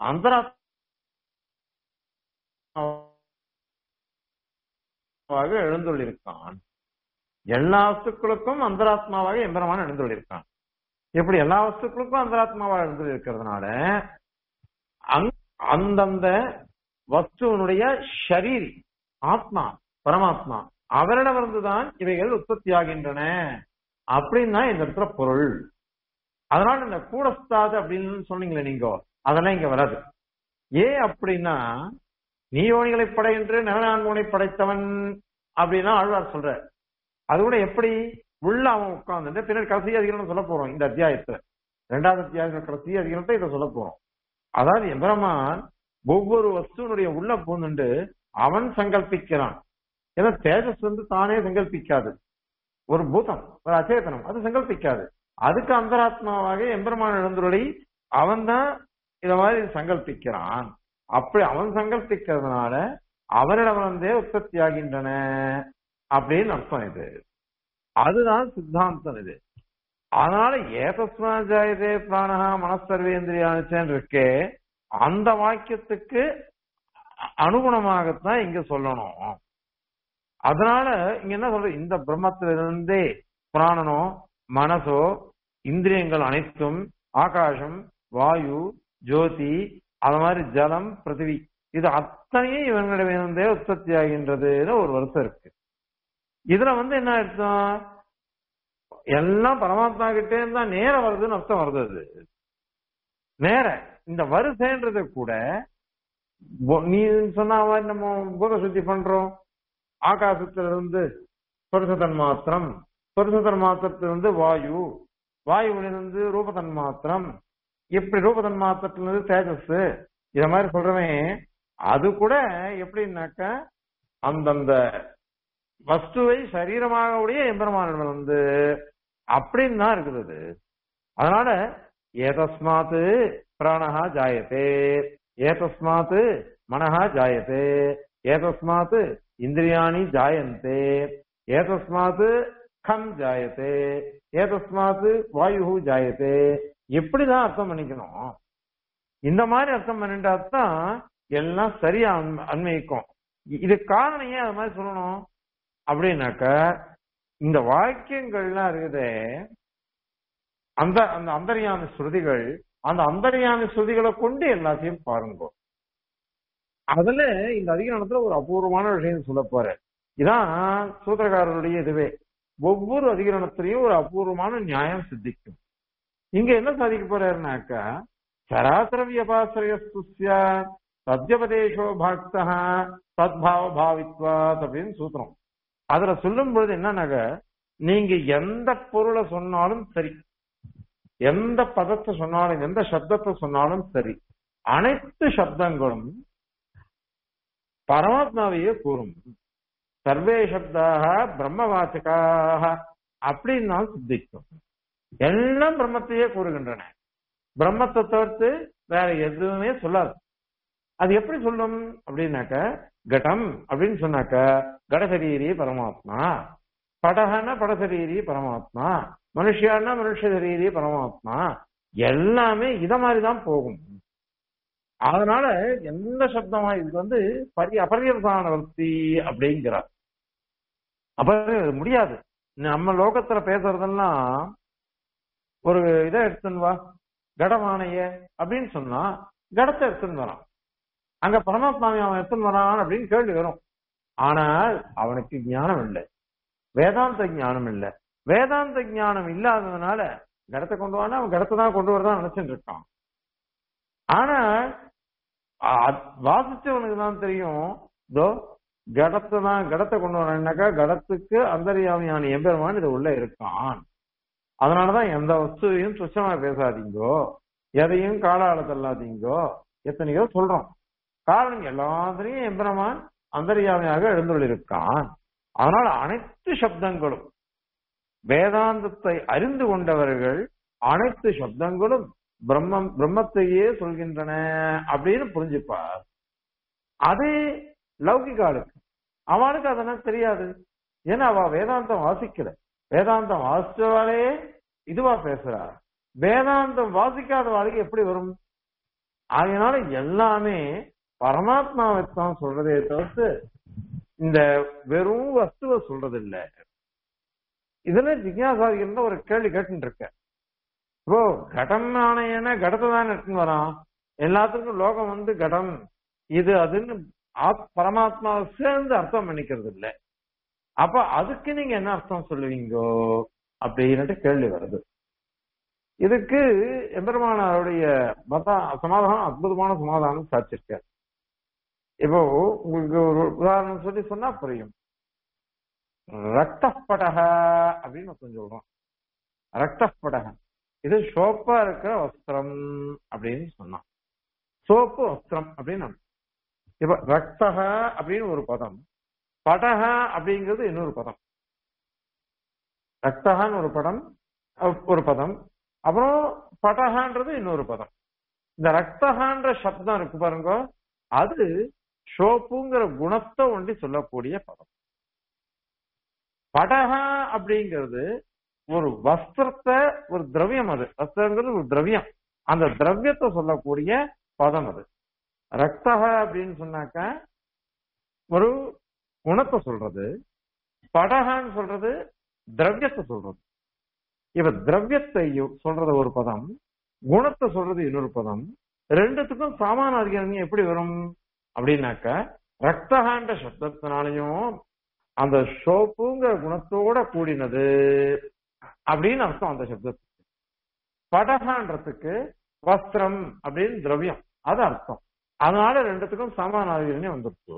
அந்தராத்மாவாக எழுந்துள்ளிருக்கான் எல்லா வஸ்துக்களுக்கும் அந்தராத்மாவாக எம்பெருமான் எழுந்துள்ளிருக்கான் எப்படி எல்லா வஸ்துக்களுக்கும் அந்தராத்மாவாக எழுந்துள்ளிருக்கிறதுனால அங்- அந்தந்த வஸ்துவனுடைய ஷரீர் ஆத்மா பரமாத்மா அவரிடமிருந்துதான் இவைகள் உற்பத்தியாகின்றன அப்படின்னு தான் இந்த இடத்துல பொருள் அதனால இந்த கூடஸ்தாது அப்படின்னு சொன்னீங்களே நீங்க அதெல்லாம் இங்க வராது ஏன் அப்படின்னா நீ யோனிகளை படையின்று நவநான்மோனை படைத்தவன் அப்படின்னா ஆழ்வார் சொல்ற அது கூட எப்படி உள்ள அவன் உட்கார்ந்துட்டு பின்னாடி கடைசி அதிகாரம் சொல்ல போறோம் இந்த அத்தியாயத்துல ரெண்டாவது அத்தியாயத்துல கடைசி அதிகாரத்தை இதை சொல்ல போறோம் அதாவது எம்பெருமான் ஒவ்வொரு வஸ்துவனுடைய உள்ள பூந்துண்டு அவன் சங்கல்பிக்கிறான் ஏன்னா தேஜஸ் வந்து தானே சங்கல்பிக்காது ஒரு பூதம் ஒரு அச்சேதனம் அது சங்கல்பிக்காது அதுக்கு அந்தராத்மாவாக எம்பெருமான் எழுந்துருளி அவன் தான் இத மாதிரி சங்கல்பிக்கிறான் அப்படி அவன் சங்கல்பிக்கிறதுனால அவரிடம் வந்தே உற்பத்தி ஆகின்றன அப்படின்னு அர்த்தம் இது அதுதான் சித்தாந்தம் இது அதனால ஏதஸ்மா ஜாயதே பிராணஹா மனசர்வேந்திரியானுச்சேன்னு இருக்கே அந்த வாக்கியத்துக்கு அனுகுணமாகத்தான் இங்க சொல்லணும் அதனால இங்க என்ன சொல்ற இந்த பிரம்மத்திலிருந்தே பிராணனோ மனசோ இந்திரியங்கள் அனைத்தும் ஆகாசம் வாயு ஜோதி அது மாதிரி ஜலம் பிருத்திவி இது அத்தனையும் இவங்களிடமிருந்தே உற்பத்தி ஆகின்றதுன்னு ஒரு வருஷம் இருக்கு இதுல வந்து என்ன அர்த்தம் எல்லாம் பரமாத்மா கிட்டே இருந்தா நேர வருதுன்னு அர்த்தம் வருது அது நேர இந்த வரிசைன்றது கூட பொ- நீ சொன்ன மாதிரி நம்ம பூத சுத்தி பண்றோம் ஆகாசத்துல இருந்து புருஷதன் மாத்திரம் புருஷதன் மாத்திரத்திலிருந்து வாயு வாயுவிலிருந்து ரூபதன் மாத்திரம் இப்படி ரூபதன் மாத்திரத்திலிருந்து தேஜஸ் இத மாதிரி சொல்றவன் அது கூட எப்படின்னாக்க அந்தந்த வஸ்துவை சரீரமாக உடைய எம்பெருமானிடம் வந்து அப்படின்னு தான் இருக்குது அது. அதனால ஏதஸ்மாத் பிராணஹா ஜாயத்தே ஏதஸ்மாத் மனஹா ஜாயத்தே ஏதஸ்மாத் இந்திரியாணி ஜாயந்தே ஏதஸ்மாத் கம் ஜாயத்தே ஏதஸ்மாத் வாயு ஜாயத்தே இப்படிதான் அர்த்தம் பண்ணிக்கணும் இந்த மாதிரி அர்த்தம் பண்ணிட்டா தான் எல்லாம் சரியா அன்ம- அன்வயிக்கும் இது காரணம் ஏன் அது மாதிரி சொல்லணும் அப்படின்னாக்க இந்த வாக்கியங்கள்லாம் இருக்குதே அந்த அந்த அந்தரியாமி ஸ்ருதிகள் அந்த அந்தரியாமி ஸ்ருதிகளை கொண்டு எல்லாத்தையும் பாருங்க அதுல இந்த அதிகரணத்துல ஒரு அபூர்வமான விஷயம் சொல்ல போறேன் இதான் சூத்திரக்காரருடைய இதுவே ஒவ்வொரு அதிகரணத்திலையும் ஒரு அபூர்வமான நியாயம் சித்திக்கும் இங்க என்ன சாதிக்க போறாருனாக்கா சராசர வியபாசிரயஸ்துஸ்ய சத்யபதேசோ பாக்தா தத்பாவ பாவித்வாத் அப்படின்னு சூத்திரம் அதுல சொல்லும் பொழுது என்னன்னாக்க நீங்க எந்த பொருளை சொன்னாலும் சரி எந்த பதத்தை சொன்னாலும் எந்த சப்தத்தை சொன்னாலும் சரி அனைத்து சப்தங்களும் பரமாத்மாவையே கூறும் சர்வே சப்தாக பிரம்மவாச்சகாக அப்படின்னு சித்திக்கும் எல்லாம் பிரம்மத்தையே கூறுகின்றன பிரம்மத்தை தவிர்த்து வேற எதுவுமே சொல்லாது அது எப்படி சொல்லும் அப்படின்னாக்க கடம் அப்படின்னு சொன்னாக்க கடசரீரி பரமாத்மா படகன படசரீரி பரமாத்மா மனுஷியானா மனுஷ சரீரி பரமாத்மா எல்லாமே இத மாதிரிதான் போகும் அதனால எந்த சப்தமா இது வந்து பரி அபரியதான வர்த்தி அப்படிங்கிறார் அப்ப இது முடியாது நம்ம லோகத்துல பேசுறதெல்லாம் ஒரு இதை எடுத்துன்னு வா கடமானைய அப்படின்னு சொன்னா கடத்தை எடுத்துன்னு வரான் அங்க பரமாத்மாவை அவன் எடுத்துன்னு வரான் அப்படின்னு கேள்வி வரும் ஆனால் அவனுக்கு ஞானம் இல்லை வேதாந்த ஞானம் இல்லை வேதாந்த ஞானம் இல்லாததுனால கடத்தை கொண்டு வானா அவன் கடத்தை தான் கொண்டு வரதான் நினைச்சுட்டு இருக்கான் ஆனா அ- வாசிச்சவனுக்கு தான் தெரியும் இதோ கடத்தை தான் கடத்தை கொண்டு வரேன்னாக்கா கடத்துக்கு அந்தரியாமியான எம்பெருமான் இது உள்ள இருக்கான் அதனாலதான் எந்த வஸ்துவையும் துச்சமா பேசாதீங்கோ எதையும் காலால தள்ளாதீங்கோ எத்தனையோ சொல்றோம் காரணம் எல்லாத்திலையும் எம்பெருமான் அந்தரியாமையாக எழுந்துள்ளிருக்கான் அதனால அனைத்து சப்தங்களும் வேதாந்தத்தை அறிந்து கொண்டவர்கள் அனைத்து சப்தங்களும் பிரம்மம் பிரம்மத்தையே சொல்கின்றன அப்படின்னு புரிஞ்சுப்பார் அது லௌகிகாளுக்கு அவனுக்கு அதெல்லாம் தெரியாது ஏன்னா அவ வேதாந்தம் வாசிக்கல வேதாந்தம் வாசிச்சவாளே இதுவா பேசுறா வேதாந்தம் வாசிக்காத வாழ்க்கை எப்படி வரும் அதனால எல்லாமே பரமாத்மாவை தான் சொல்றதே தவிர்த்து இந்த வெறும் வஸ்துவ சொல்றது இல்ல இதுல ஜிக்யாசாதிகள் ஒரு கேள்வி கேட்டு இருக்க இப்போ கடம் ஆணையன கடத்தை தான் எடுத்துன்னு வரான் எல்லாத்துக்கும் லோகம் வந்து கடம் இது அதுன்னு ஆத்- பரமாத்மாவை சேர்ந்து அர்த்தம் பண்ணிக்கிறது இல்ல அப்ப அதுக்கு நீங்க என்ன அர்த்தம் சொல்லுவீங்கோ அப்படின்னுட்டு கேள்வி வருது இதுக்கு எம்பெருமானாருடைய மதா சமாதானம் அற்புதமான சமாதானம் சாட்சிருக்கார் இப்போ உங்களுக்கு ஒரு உதாரணம் சொல்லி சொன்னா புரியும் ரக்தப்படக அப்படின்னு ஒருத்தன் சொல்றோம் ரக்தப்படக இது சோப்பா இருக்கிற வஸ்திரம் அப்படின்னு சொன்னான் சோப்பு வஸ்திரம் அப்படின்னு அர்த்தம். இப்ப ரக்தக அப்படின்னு ஒரு பதம் படக அப்படிங்கிறது இன்னொரு பதம் ரக்தகான்னு ஒரு படம் அஹ் ஒரு பதம் அப்புறம் படகான்றது இன்னொரு பதம் இந்த ரக்தகான்ற சப்தம் இருக்கு பாருங்க அது ஷோப்புங்கிற குணத்தை ஒண்டி சொல்லக்கூடிய பதம் படகா அப்படிங்கிறது ஒரு வஸ்திரத்தை ஒரு திரவியம் அது வஸ்திரங்கிறது ஒரு திரவியம் அந்த திரவியத்தை சொல்லக்கூடிய பதம் அது ரக்தக அப்படின்னு சொன்னாக்க ஒரு குணத்தை சொல்றது படகான்னு சொல்றது திரவியத்தை சொல்றது இப்ப திரவியத்தை சொல்றது ஒரு பதம் குணத்தை சொல்றது இன்னொரு பதம் ரெண்டுத்துக்கும் சாமான அதிகாரம் எப்படி வரும் அப்படின்னாக்க ரக்தகாண்ட சப்தத்தினாலையும் அந்த சோப்புங்கிற குணத்தோட கூடினது அப்படின்னு அர்த்தம் அந்த சப்தத்துக்கு படகான்றதுக்கு வஸ்திரம் அப்படின்னு திரவியம் அது அர்த்தம் அதனால ரெண்டுத்துக்கும் சமானாதிகரணி வந்துருச்சு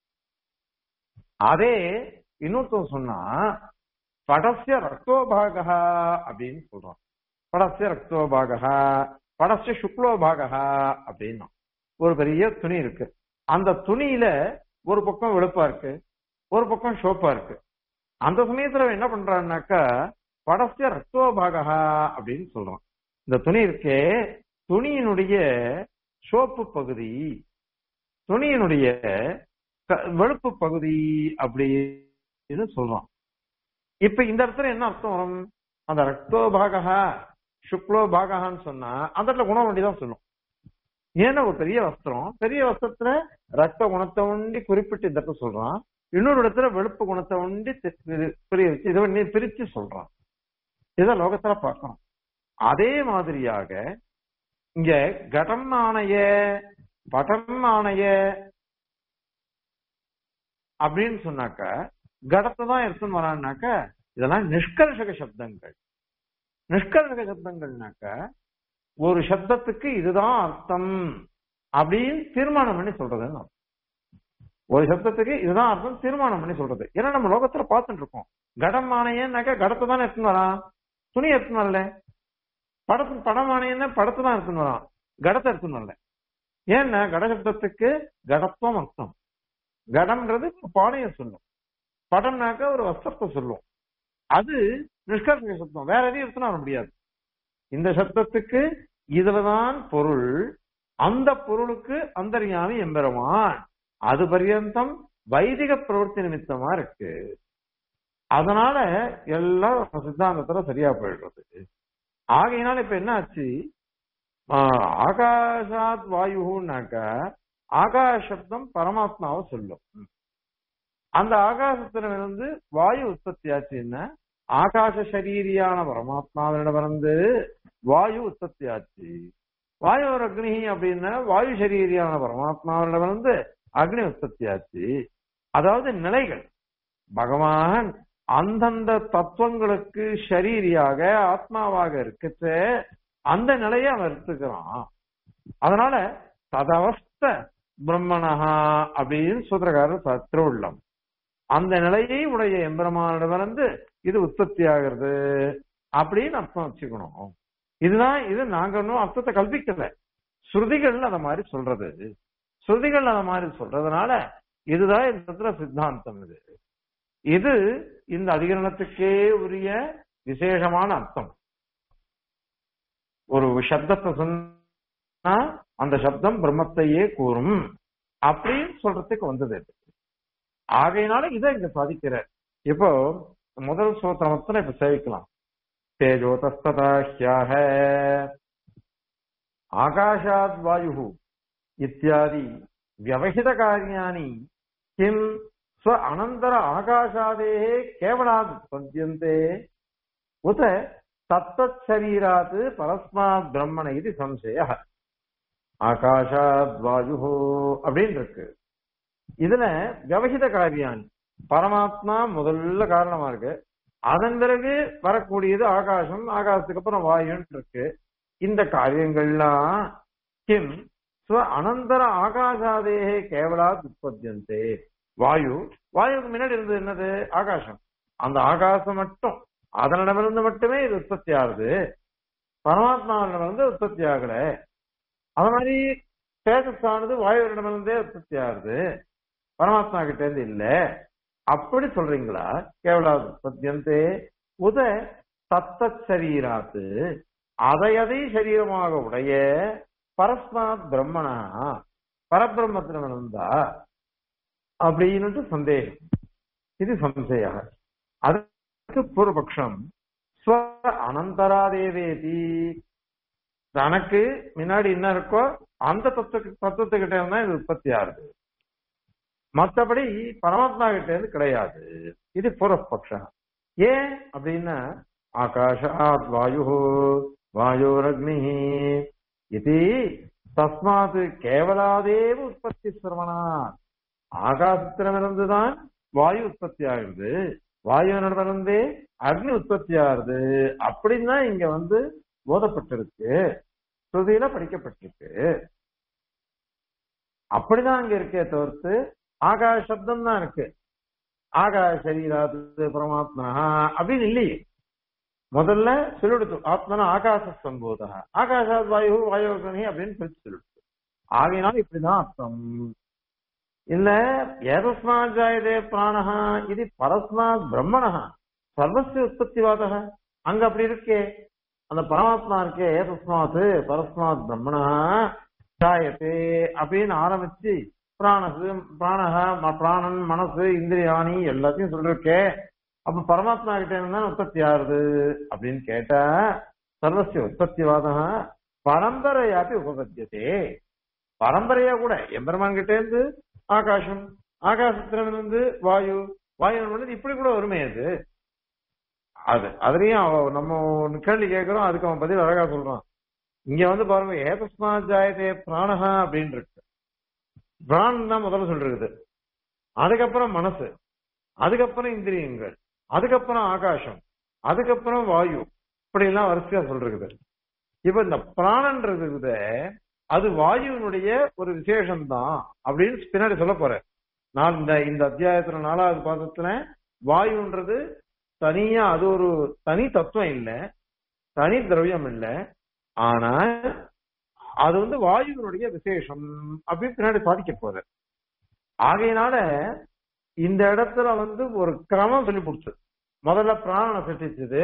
அதே இன்னொருத்தன் சொன்னா படசிய ரக்தோபாகா அப்படின்னு சொல்றான் படசிய ரக்தோபாகா படசிய சுக்லோபாகா அப்படின்னா ஒரு பெரிய துணி இருக்கு அந்த துணியில ஒரு பக்கம் வெளுப்பா இருக்கு ஒரு பக்கம் ஷோப்பா இருக்கு அந்த சமயத்துல அவன் என்ன பண்றான்னாக்கா படசிய ரக்தோபாகா அப்படின்னு சொல்றான் இந்த துணி இருக்கே துணியினுடைய சோப்பு பகுதி துணியினுடைய க- வெளுப்பு பகுதி அப்படின்னு சொல்றான் இப்ப இந்த இடத்துல என்ன அர்த்தம் வரும் அந்த ரக்தோபாகா சுக்லோபாகான்னு சொன்னா அந்த இடத்துல குணம் தான் சொல்லும் ஏன்னா ஒரு பெரிய வஸ்திரம் பெரிய வஸ்திரத்துல ரத்த குணத்தை ஒண்டி குறிப்பிட்டு இந்த இடத்துல சொல்றான் இன்னொரு இடத்துல வெளுப்பு குணத்தை ஒண்டி தி- பிரி- பிரிச்சு இதை நீ பிரிச்சு சொல்றான் இதை லோகத்துல பார்க்கணும் அதே மாதிரியாக இங்க கடம் ஆணைய படம் ஆணைய அப்படின்னு சொன்னாக்க கடத்தை தான் எடுத்துன்னு வரான்னாக்க இதெல்லாம் நிஷ்கர்ஷக சப்தங்கள் நிஷ்கர்ஷக சப்தங்கள்னாக்க ஒரு சப்தத்துக்கு இதுதான் அர்த்தம் அப்படின்னு தீர்மானம் பண்ணி சொல்றதுன்னு அர்த்தம். ஒரு சப்தத்துக்கு இதுதான் அர்த்தம் தீர்மானம் பண்ணி சொல்றது ஏன்னா நம்ம லோகத்துல பார்த்துட்டு இருக்கோம் கடம் ஆணையன்னாக்க கடத்தை தானே எடுத்துன்னு வரான் துணி எடுத்துன்னு வரல படத்து படம் ஆணையன்னா படத்தை தான் எடுத்துன்னு வரான் கடத்தை எடுத்துன்னு வரல ஏன்னா கடசப்தத்துக்கு கடத்துவம் அர்த்தம் கடம்ன்றது ஒரு பானையை சொல்லும் படம்னாக்க ஒரு வஸ்திரத்தை சொல்லும் அது நிஷ்கர்ஷக சப்தம் வேற எதையும் எடுத்துன்னு வர முடியாது இந்த சப்தத்துக்கு இதுலதான் பொருள் அந்த பொருளுக்கு அந்தர்யாமி எம்பெருமான் அது பர்யந்தம் வைதிக பிரவர்த்தி நிமித்தமா இருக்கு அதனால எல்லாம் சித்தாந்தத்துல சரியா போயிடுறது ஆகையினால இப்ப என்ன ஆச்சு ஆஹ் ஆகாஷாத் வாயுனாக்க ஆகாஷ சப்தம் பரமாத்மாவை சொல்லும் அந்த ஆகாசத்திலிருந்து வாயு உற்பத்தி ஆச்சுன்னா ஆகாச சரீரியான பரமாத்மாவினிடமிருந்து வாயு உற்பத்தி ஆச்சு வாயு ஒரு அக்னி அப்படின்னா வாயு சரீரியான பரமாத்மாவினிடமிருந்து அக்னி உற்பத்தி ஆச்சு அதாவது நிலைகள் பகவான் அந்தந்த தத்துவங்களுக்கு ஷரீரியாக ஆத்மாவாக இருக்கச்ச அந்த நிலையை அவன் எடுத்துக்கிறான் அதனால ததவஸ்த பிரம்மணஹா அப்படின்னு சூத்திரக்காரர் த- திருவுள்ளம் அந்த நிலையை உடைய எம்பெருமானிடமிருந்து இது உற்பத்தி ஆகிறது அப்படின்னு அர்த்தம் வச்சுக்கணும் இதுதான் இது நாங்க ஒன்றும் அர்த்தத்தை கல்பிக்கல ஸ்ருதிகள் அத மாதிரி சொல்றது ஸ்ருதிகள் அத மாதிரி சொல்றதுனால இதுதான் இந்த இடத்துல சித்தாந்தம் இது இது இந்த அதிகரணத்துக்கே உரிய விசேஷமான அர்த்தம் ஒரு சப்தத்தை சொன்னா அந்த சப்தம் பிரம்மத்தையே கூறும் அப்படின்னு சொல்றதுக்கு வந்தது இது. ஆகையினால இதை இங்க சாதிக்கிற இப்போ முதல் சூத்திரமத்துல இப்ப சேவிக்கலாம் தேஜோதஸ்ததாஹ்யாக ஆகாஷாத் வாயு இத்தியாதி வியவஹித காரியாணி கிம் ஸ்வ அனந்தர ஆகாஷாதேः கேவலாத் உற்பத்தியन्ते உத தத்தத் சரீராத் பரஸ்மாத் பிரம்மண இது சம்சய ஆகாஷாத் வாயு அப்படின்னு இருக்கு இதுல வியவஹித காரியாணி பரமாத்மா முதல்ல காரணமா இருக்கு அதன் பிறகு வரக்கூடியது ஆகாசம் ஆகாசத்துக்கு அப்புறம் வாயுன்னு இருக்கு இந்த காரியங்கள்லாம் கிம் ஸ்வ அனந்தர ஆகாசாதேகே கேவலாத் உற்பத்தியந்தே வாயு வாயுக்கு முன்னாடி இருந்தது என்னது ஆகாசம் அந்த ஆகாசம் மட்டும் அதனிடமிருந்து மட்டுமே இது உற்பத்தி ஆகுது பரமாத்மாவிடமிருந்து உற்பத்தி ஆகல அது மாதிரி தேஜஸானது வாயுவிடமிருந்தே உற்பத்தி ஆகுது பரமாத்மா கிட்ட இருந்து இல்ல அப்படி சொல்றீங்களா கேவலா உற்பத்தியந்தே உத தத்தத் சரீராத்து அதையதை சரீரமாக உடைய பரஸ்மாத் பிரம்மனா பரபிரம்மத்தினமிருந்தா அப்படின்னுட்டு சந்தேகம் இது சம்சயா அதுக்கு பூர்வபக்ஷம் ஸ்வ அனந்தராதேவேதி தனக்கு முன்னாடி என்ன இருக்கோ அந்த தத்துவ தத்துவத்துக்கிட்ட இருந்தா இது உற்பத்தி ஆகுது மத்தபடி பரமாத்மா கிட்ட இருந்து கிடையாது இது பூர்வபக்ஷம் ஏன் அப்படின்னா ஆகாஷாத் வாயு வாயோரக்னி இது தஸ்மாது கேவலாதேவ உற்பத்தி சிரவணா ஆகாசத்திடமிருந்துதான் வாயு உற்பத்தி ஆகுது வாயுவினிடமிருந்தே அக்னி உற்பத்தி ஆகுது அப்படின்னு தான் இங்க வந்து போதப்பட்டிருக்கு ஸ்ருதியில படிக்கப்பட்டிருக்கு அப்படிதான் அங்க இருக்கே தவிர்த்து ஆகாஷ சப்தம் தான் இருக்கு ஆகாஷ சரீராது பரமாத்மா அப்படின்னு இல்லையே முதல்ல சொல்லிடுத்து ஆத்மனா ஆகாச சம்போதா ஆகாஷாத் வாயு வாயுகனி அப்படின்னு பிரிச்சு சொல்லிடுத்து ஆகையினால இப்படிதான் அர்த்தம் இல்ல ஏதஸ்மாத் ஜாயதே பிராணஹா இது பரஸ்மாத் பிரம்மணஹா சர்வசிய உற்பத்திவாதக அங்க அப்படி இருக்கே அந்த பரமாத்மா இருக்கே ஏதஸ்மாத் பரஸ்மாத் பிரம்மணஹா ஜாயத்தே அப்படின்னு ஆரம்பிச்சு பிராணசு பிராணஹ ம- பிராணன் மனசு இந்திரியாணி எல்லாத்தையும் சொல்லிருக்கே அப்ப பரமாத்மா கிட்ட இருந்தா உற்பத்தி ஆறுது அப்படின்னு கேட்டா சர்வசிய உற்பத்திவாதம் பரம்பரையாப்பி உபபத்தியதே பரம்பரையா கூட எம்பெருமான் கிட்ட இருந்து ஆகாசம் ஆகாசத்திலிருந்து வாயு வாயு வந்து இப்படி கூட வருமே அது அது அதுலயும் அவ- நம்ம ஒண்ணு கேள்வி கேட்கிறோம் அதுக்கு அவன் பதில் அழகா சொல்றான் இங்க வந்து பாருங்க ஏதஸ்மா ஜாயதே பிராணஹா அப்படின்னு இருக்கு பிராணன் தான் முதல்ல சொல்றது அதுக்கப்புறம் மனசு அதுக்கப்புறம் இந்திரியங்கள் அதுக்கப்புறம் ஆகாசம் அதுக்கப்புறம் வாயு இப்படி எல்லாம் வரிசையா சொல்றது இப்ப இந்த பிராணன்றது இருக்குதே, அது வாயுவினுடைய ஒரு விசேஷம் தான் அப்படின்னு பின்னாடி சொல்ல போறேன் நான் இந்த இந்த அத்தியாயத்துல நாலாவது பாதத்துல வாயுன்றது தனியா அது ஒரு தனி தத்துவம் இல்ல தனி திரவியம் இல்ல ஆனா அது வந்து வாயுவினுடைய விசேஷம் அப்படின்னு பின்னாடி சாதிக்க போற ஆகையினால இந்த இடத்துல வந்து ஒரு கிரமம் சொல்லி கொடுத்து முதல்ல பிராணனை சிருஷ்டிச்சது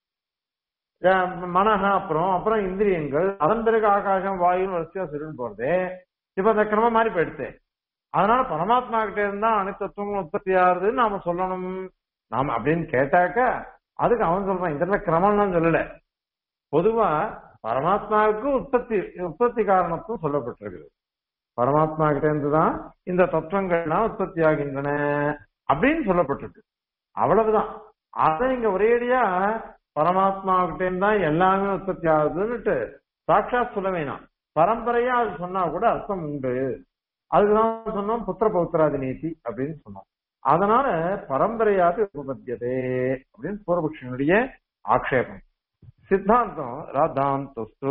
அஹ் மனஹ அப்புறம் அப்புறம் இந்திரியங்கள் அதன் பிறகு ஆகாசம் வாயுன்னு வரிசையா சொல்லிட்டு போறது இப்ப அந்த கிரமம் மாறி போயிடுச்சு அதனால பரமாத்மா கிட்ட இருந்தா அனைத்தத்துவங்களும் உற்பத்தி ஆகுதுன்னு நாம சொல்லணும் நாம அப்படின்னு கேட்டாக்க அதுக்கு அவன் சொல்றான் இந்த இடத்துல கிரமம்லாம் சொல்லல பொதுவா பரமாத்மாவுக்கு உற்பத்தி உற்பத்தி காரணத்தும் சொல்லப்பட்டிருக்குது பரமாத்மா கிட்ட இருந்துதான் இந்த தத்துவங்கள்லாம் உற்பத்தி ஆகின்றன அப்படின்னு சொல்லப்பட்டிருக்கு அவ்வளவுதான் அதை நீங்க ஒரேடியா பரமாத்மா கிட்ட இருந்தா எல்லாமே உற்பத்தி ஆகுதுன்னுட்டு சாட்சாத் சொல்ல வேணாம் பரம்பரையா அது சொன்னா கூட அர்த்தம் உண்டு அதுக்குதான் சொன்னோம் புத்திர பௌத்திராதி நீதி அப்படின்னு சொன்னோம் அதனால பரம்பரையாக உபபத்தியதே அப்படின்னு பூர்வபக்ஷனுடைய ஆக்ஷேபம் சித்தாந்தம் ராதாந்தஸ்து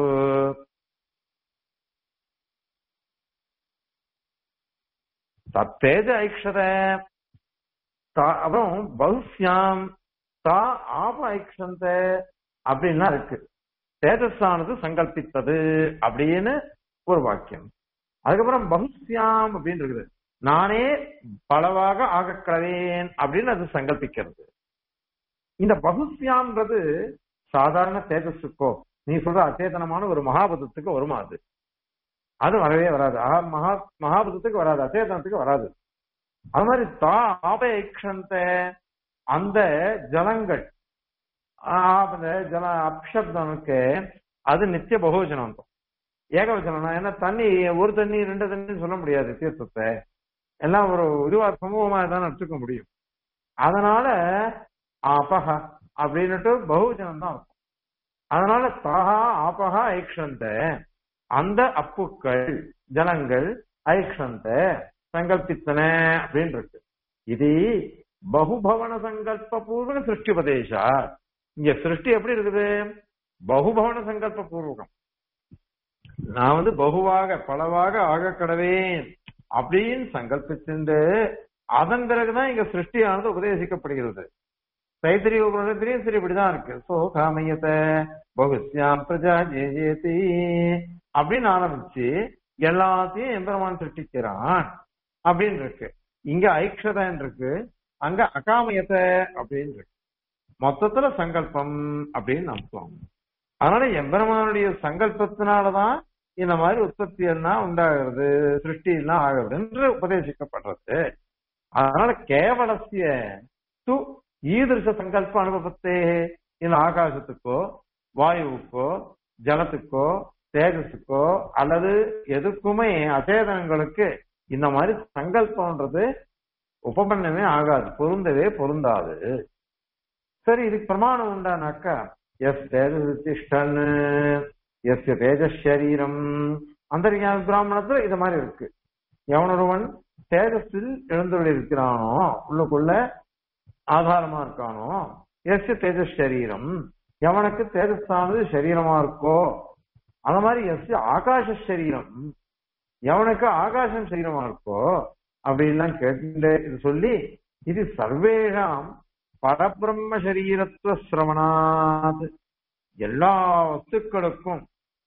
தத்தேஜ ஐக்ஷத தா- அப்புறம் பகுஸ்யாம் தா ஆப ஐக்ஷந்த அப்படின்லாம் இருக்கு தேஜஸானது சங்கல்பித்தது அப்படின்னு ஒரு வாக்கியம் அதுக்கப்புறம் பகுஸ்யாம் அப்படின்னு இருக்குது நானே பலவாக ஆகக்கடவேன் அப்படின்னு அது சங்கல்பிக்கிறது இந்த பகுஸ்யாம்ன்றது சாதாரண தேஜஸுக்கோ நீ சொல்ற அச்சேதனமான ஒரு மகாபதத்துக்கு வருமா அது அது வரவே வராது ஆ, மகா மகாபதத்துக்கு வராது அச்சேதனத்துக்கு வராது அது மாதிரி தா ஆபேக்ஷந்த அந்த ஜலங்கள் ஆ, அந்த ஜல அப்சப்தனுக்கு அது நித்திய பகுவச்சனம் ஏகவச்சனம் ஏன்னா தண்ணி ஒரு தண்ணி ரெண்டு தண்ணி சொல்ல முடியாது தீர்த்தத்தை எல்லாம் ஒரு இதுவா சமூகமா தான் எடுத்துக்க முடியும் அதனால அபஹ அப்படின்னுட்டு பகுஜனம் தான் இருக்கும் அதனால தஹா ஆபஹா ஐக்ஷந்த அந்த அப்புக்கள் ஜனங்கள் ஐக்ஷந்த சங்கல்பித்தன அப்படின்னு இருக்கு இது பகுபவன சங்கல்ப பூர்வக சிருஷ்டி உபதேசா இங்க சிருஷ்டி எப்படி இருக்குது பகுபவன சங்கல்ப பூர்வகம் நான் வந்து பகுவாக பலவாக ஆக கடவேன் அப்படின்னு சங்கல்பிச்சுண்டு அதன் பிறகுதான் இங்க சிருஷ்டியானது உபதேசிக்கப்படுகிறது தைத்திரிய உபநிடத்திலையும் சரி இப்படிதான் இருக்கு சோ காமயத்த பகுஸ்யாம் பிரஜா ஜெயேதி அப்படின்னு ஆரம்பிச்சு எல்லாத்தையும் எம்பெருமான் சிருஷ்டிக்கிறான் அப்படின்னு இருக்கு இங்க ஐக்ஷதன் இருக்கு அங்க அகாமயத்த அப்படின்னு இருக்கு மொத்தத்துல சங்கல்பம் அப்படின்னு அர்த்தம் அதனால எம்பெருமானுடைய சங்கல்பத்தினாலதான் இந்த மாதிரி உற்பத்தி எல்லாம் உண்டாகிறது சிருஷ்டி எல்லாம் ஆகிறது என்று உபதேசிக்கப்படுறது அதனால கேவலசிய து ஈதிருஷ சங்கல்ப அனுபவத்தே இந்த ஆகாசத்துக்கோ வாயுவுக்கோ ஜலத்துக்கோ தேஜஸுக்கோ அல்லது எதுக்குமே அச்சேதனங்களுக்கு இந்த மாதிரி சங்கல்பம்ன்றது உபபன்னமே ஆகாது பொருந்தவே பொருந்தாது சரி இதுக்கு பிரமாணம் உண்டானாக்கா எஸ் தேஜதிஷ்டன் எஸ் தேஜசரீரம் அந்தரியாமி பிராமணத்துல இது மாதிரி இருக்கு எவனொருவன் தேஜஸில் எழுந்துள்ள இருக்கிறானோ உள்ளுக்குள்ள ஆதாரமா இருக்கானோ எஸ் தேஜஸ் சரீரம் எவனுக்கு தேஜஸானது சரீரமா இருக்கோ அந்த மாதிரி எஸ் ஆகாச சரீரம் எவனுக்கு ஆகாசம் சரீரமா இருக்கோ அப்படின்லாம் கேட்டு இது சொல்லி இது சர்வேஷாம் பரபிரம்ம சரீரத்துவ சிரவணாத் எல்லா வஸ்துக்களுக்கும்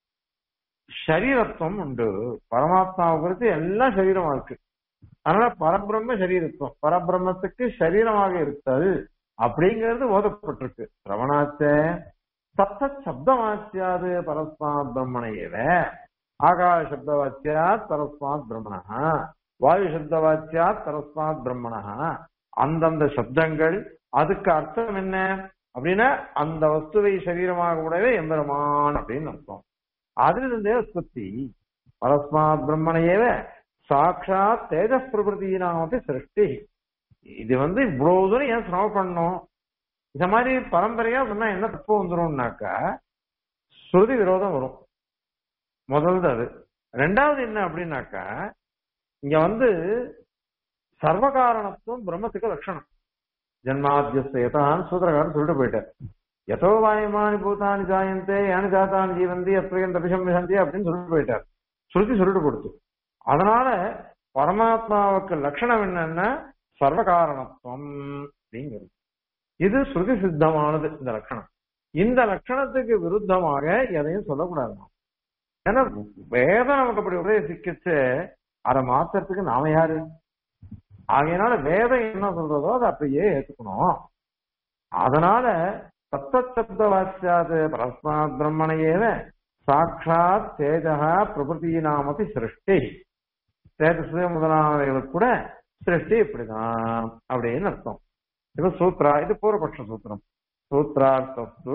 சரீரத்துவம் உண்டு பரமாத்மாவை குறித்து எல்லாம் சரீரமா இருக்கு அதனால பரபிரம்ம சரீரத்துவம் பரபிரம்மத்துக்கு சரீரமாக இருத்தல் அப்படிங்கிறது ஓதப்பட்டிருக்கு சிரவணாச்ச சப்த சப்தவாச்சியாது பரஸ்மாத் பிரம்மணையவ ஆகாய சப்தவாச்சியாத் பரஸ்மாத் பிரம்மண வாயு சப்தவாச்சியாத் பரஸ்மாத் பிரம்மண அந்தந்த சப்தங்கள் அதுக்கு அர்த்தம் என்ன அப்படின்னா அந்த வஸ்துவை சரீரமாக கூடவே எம்பெருமான் அப்படின்னு அர்த்தம் அதுல இருந்தே உற்பத்தி பரஸ்மாத் பிரம்மணையவ சாட்சாத் தேஜ பிரபுதியினாமப்பி சிருஷ்டி இது வந்து இவ்வளவு தூரம் ஏன் சிரமம் பண்ணணும் இந்த மாதிரி பரம்பரையா சொன்னா என்ன தப்பு வந்துரும்னாக்கா ஸ்ருதி விரோதம் வரும் முதல்து அது ரெண்டாவது என்ன அப்படின்னாக்கா இங்க வந்து சர்வகாரணத்துவம் பிரம்மத்துக்கு லட்சணம் ஜென்மாத்தியஸ்தான் சூத்திரகாரன் சொல்லிட்டு போயிட்டார் எதோ வாயமானி பூதானி ஜாயந்தே யானி ஜாத்தானி ஜீவந்தி அப்பிரியம் தபிஷம் விசந்தி அப்படின்னு சொல்லிட்டு போயிட்டார் ஸ்ருதி சொல்லிட்டு கொடுத்து அதனால பரமாத்மாவுக்கு லட்சணம் என்னன்னா சர்வகாரணத்துவம் அப்படிங்கிறது இது ஸ்ருதி சித்தமானது இந்த லட்சணம் இந்த லட்சணத்துக்கு விருத்தமாக எதையும் சொல்லக்கூடாது ஏன்னா வேதம் நமக்கு அப்படி உபதேசிக்கிச்சு அதை மாத்துறதுக்கு நாம யாரு ஆகையினால வேதம் என்ன சொல்றதோ அதை அப்படியே ஏத்துக்கணும் அதனால சப்த வாசியாது பரஸ்மாத் பிரம்மணையேவ சாட்சாத் தேஜா பிரபுதியினாமப்பி சிருஷ்டி தேஜஸ் முதலானவைகளுக்கு கூட சிருஷ்டி இப்படிதான் அப்படின்னு அர்த்தம் இது சூத்ரா இது பூர்வபக்ஷ சூத்திரம் சூத்ரார்த்தஸ்து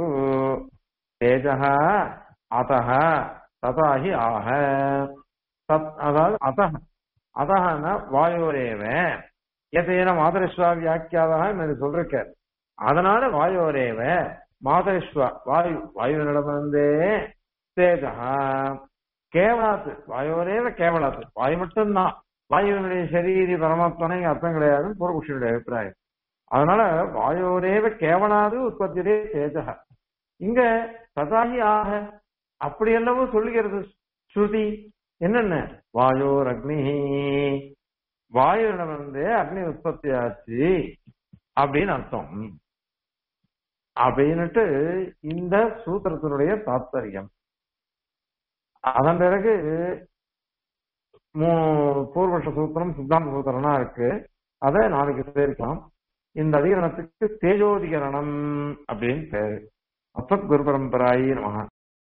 தேஜः அத்தः ததாஹி ஆக தத் அதாவது அத்தः அதஹன வாயோரேவ எதேன மாதரிஸ்வா வியாக்கியாதாக என்று சொல்லிருக்கார் அதனால வாயோரேவ மாதரிஸ்வா வாயு வாயுவினிடமிருந்தே தேஜா கேவலாத்து வாயோரேவ கேவலாத்து வாயு மட்டும்தான் வாயுவினுடைய சரீரி பரமாத்மனை அர்த்தம் கிடையாதுன்னு பூர்வபுஷனுடைய அபிப்பிராயம் அதனால வாயோரேவ கேவலாது உற்பத்தியிலே தேஜக இங்க ததாகி ஆக அப்படி என்னவோ சொல்லுகிறது ஸ்ருதி என்னென்ன வாயோர் அக்னி வாயுவிடம் வந்து அக்னி உற்பத்தி ஆச்சு அப்படின்னு அர்த்தம் அப்படின்னுட்டு இந்த சூத்திரத்தினுடைய தாத்பரியம் அதன் பிறகு பூர்வபட்ச சூத்திரம் சித்தாந்த சூத்திரம்னா இருக்கு அதை நாளைக்கு சேர்க்கலாம் இந்த அதிகரணத்துக்கு தேஜோதிகரணம் அப்படின்னு பேரு அசத் குரு பரம்பராயி நமக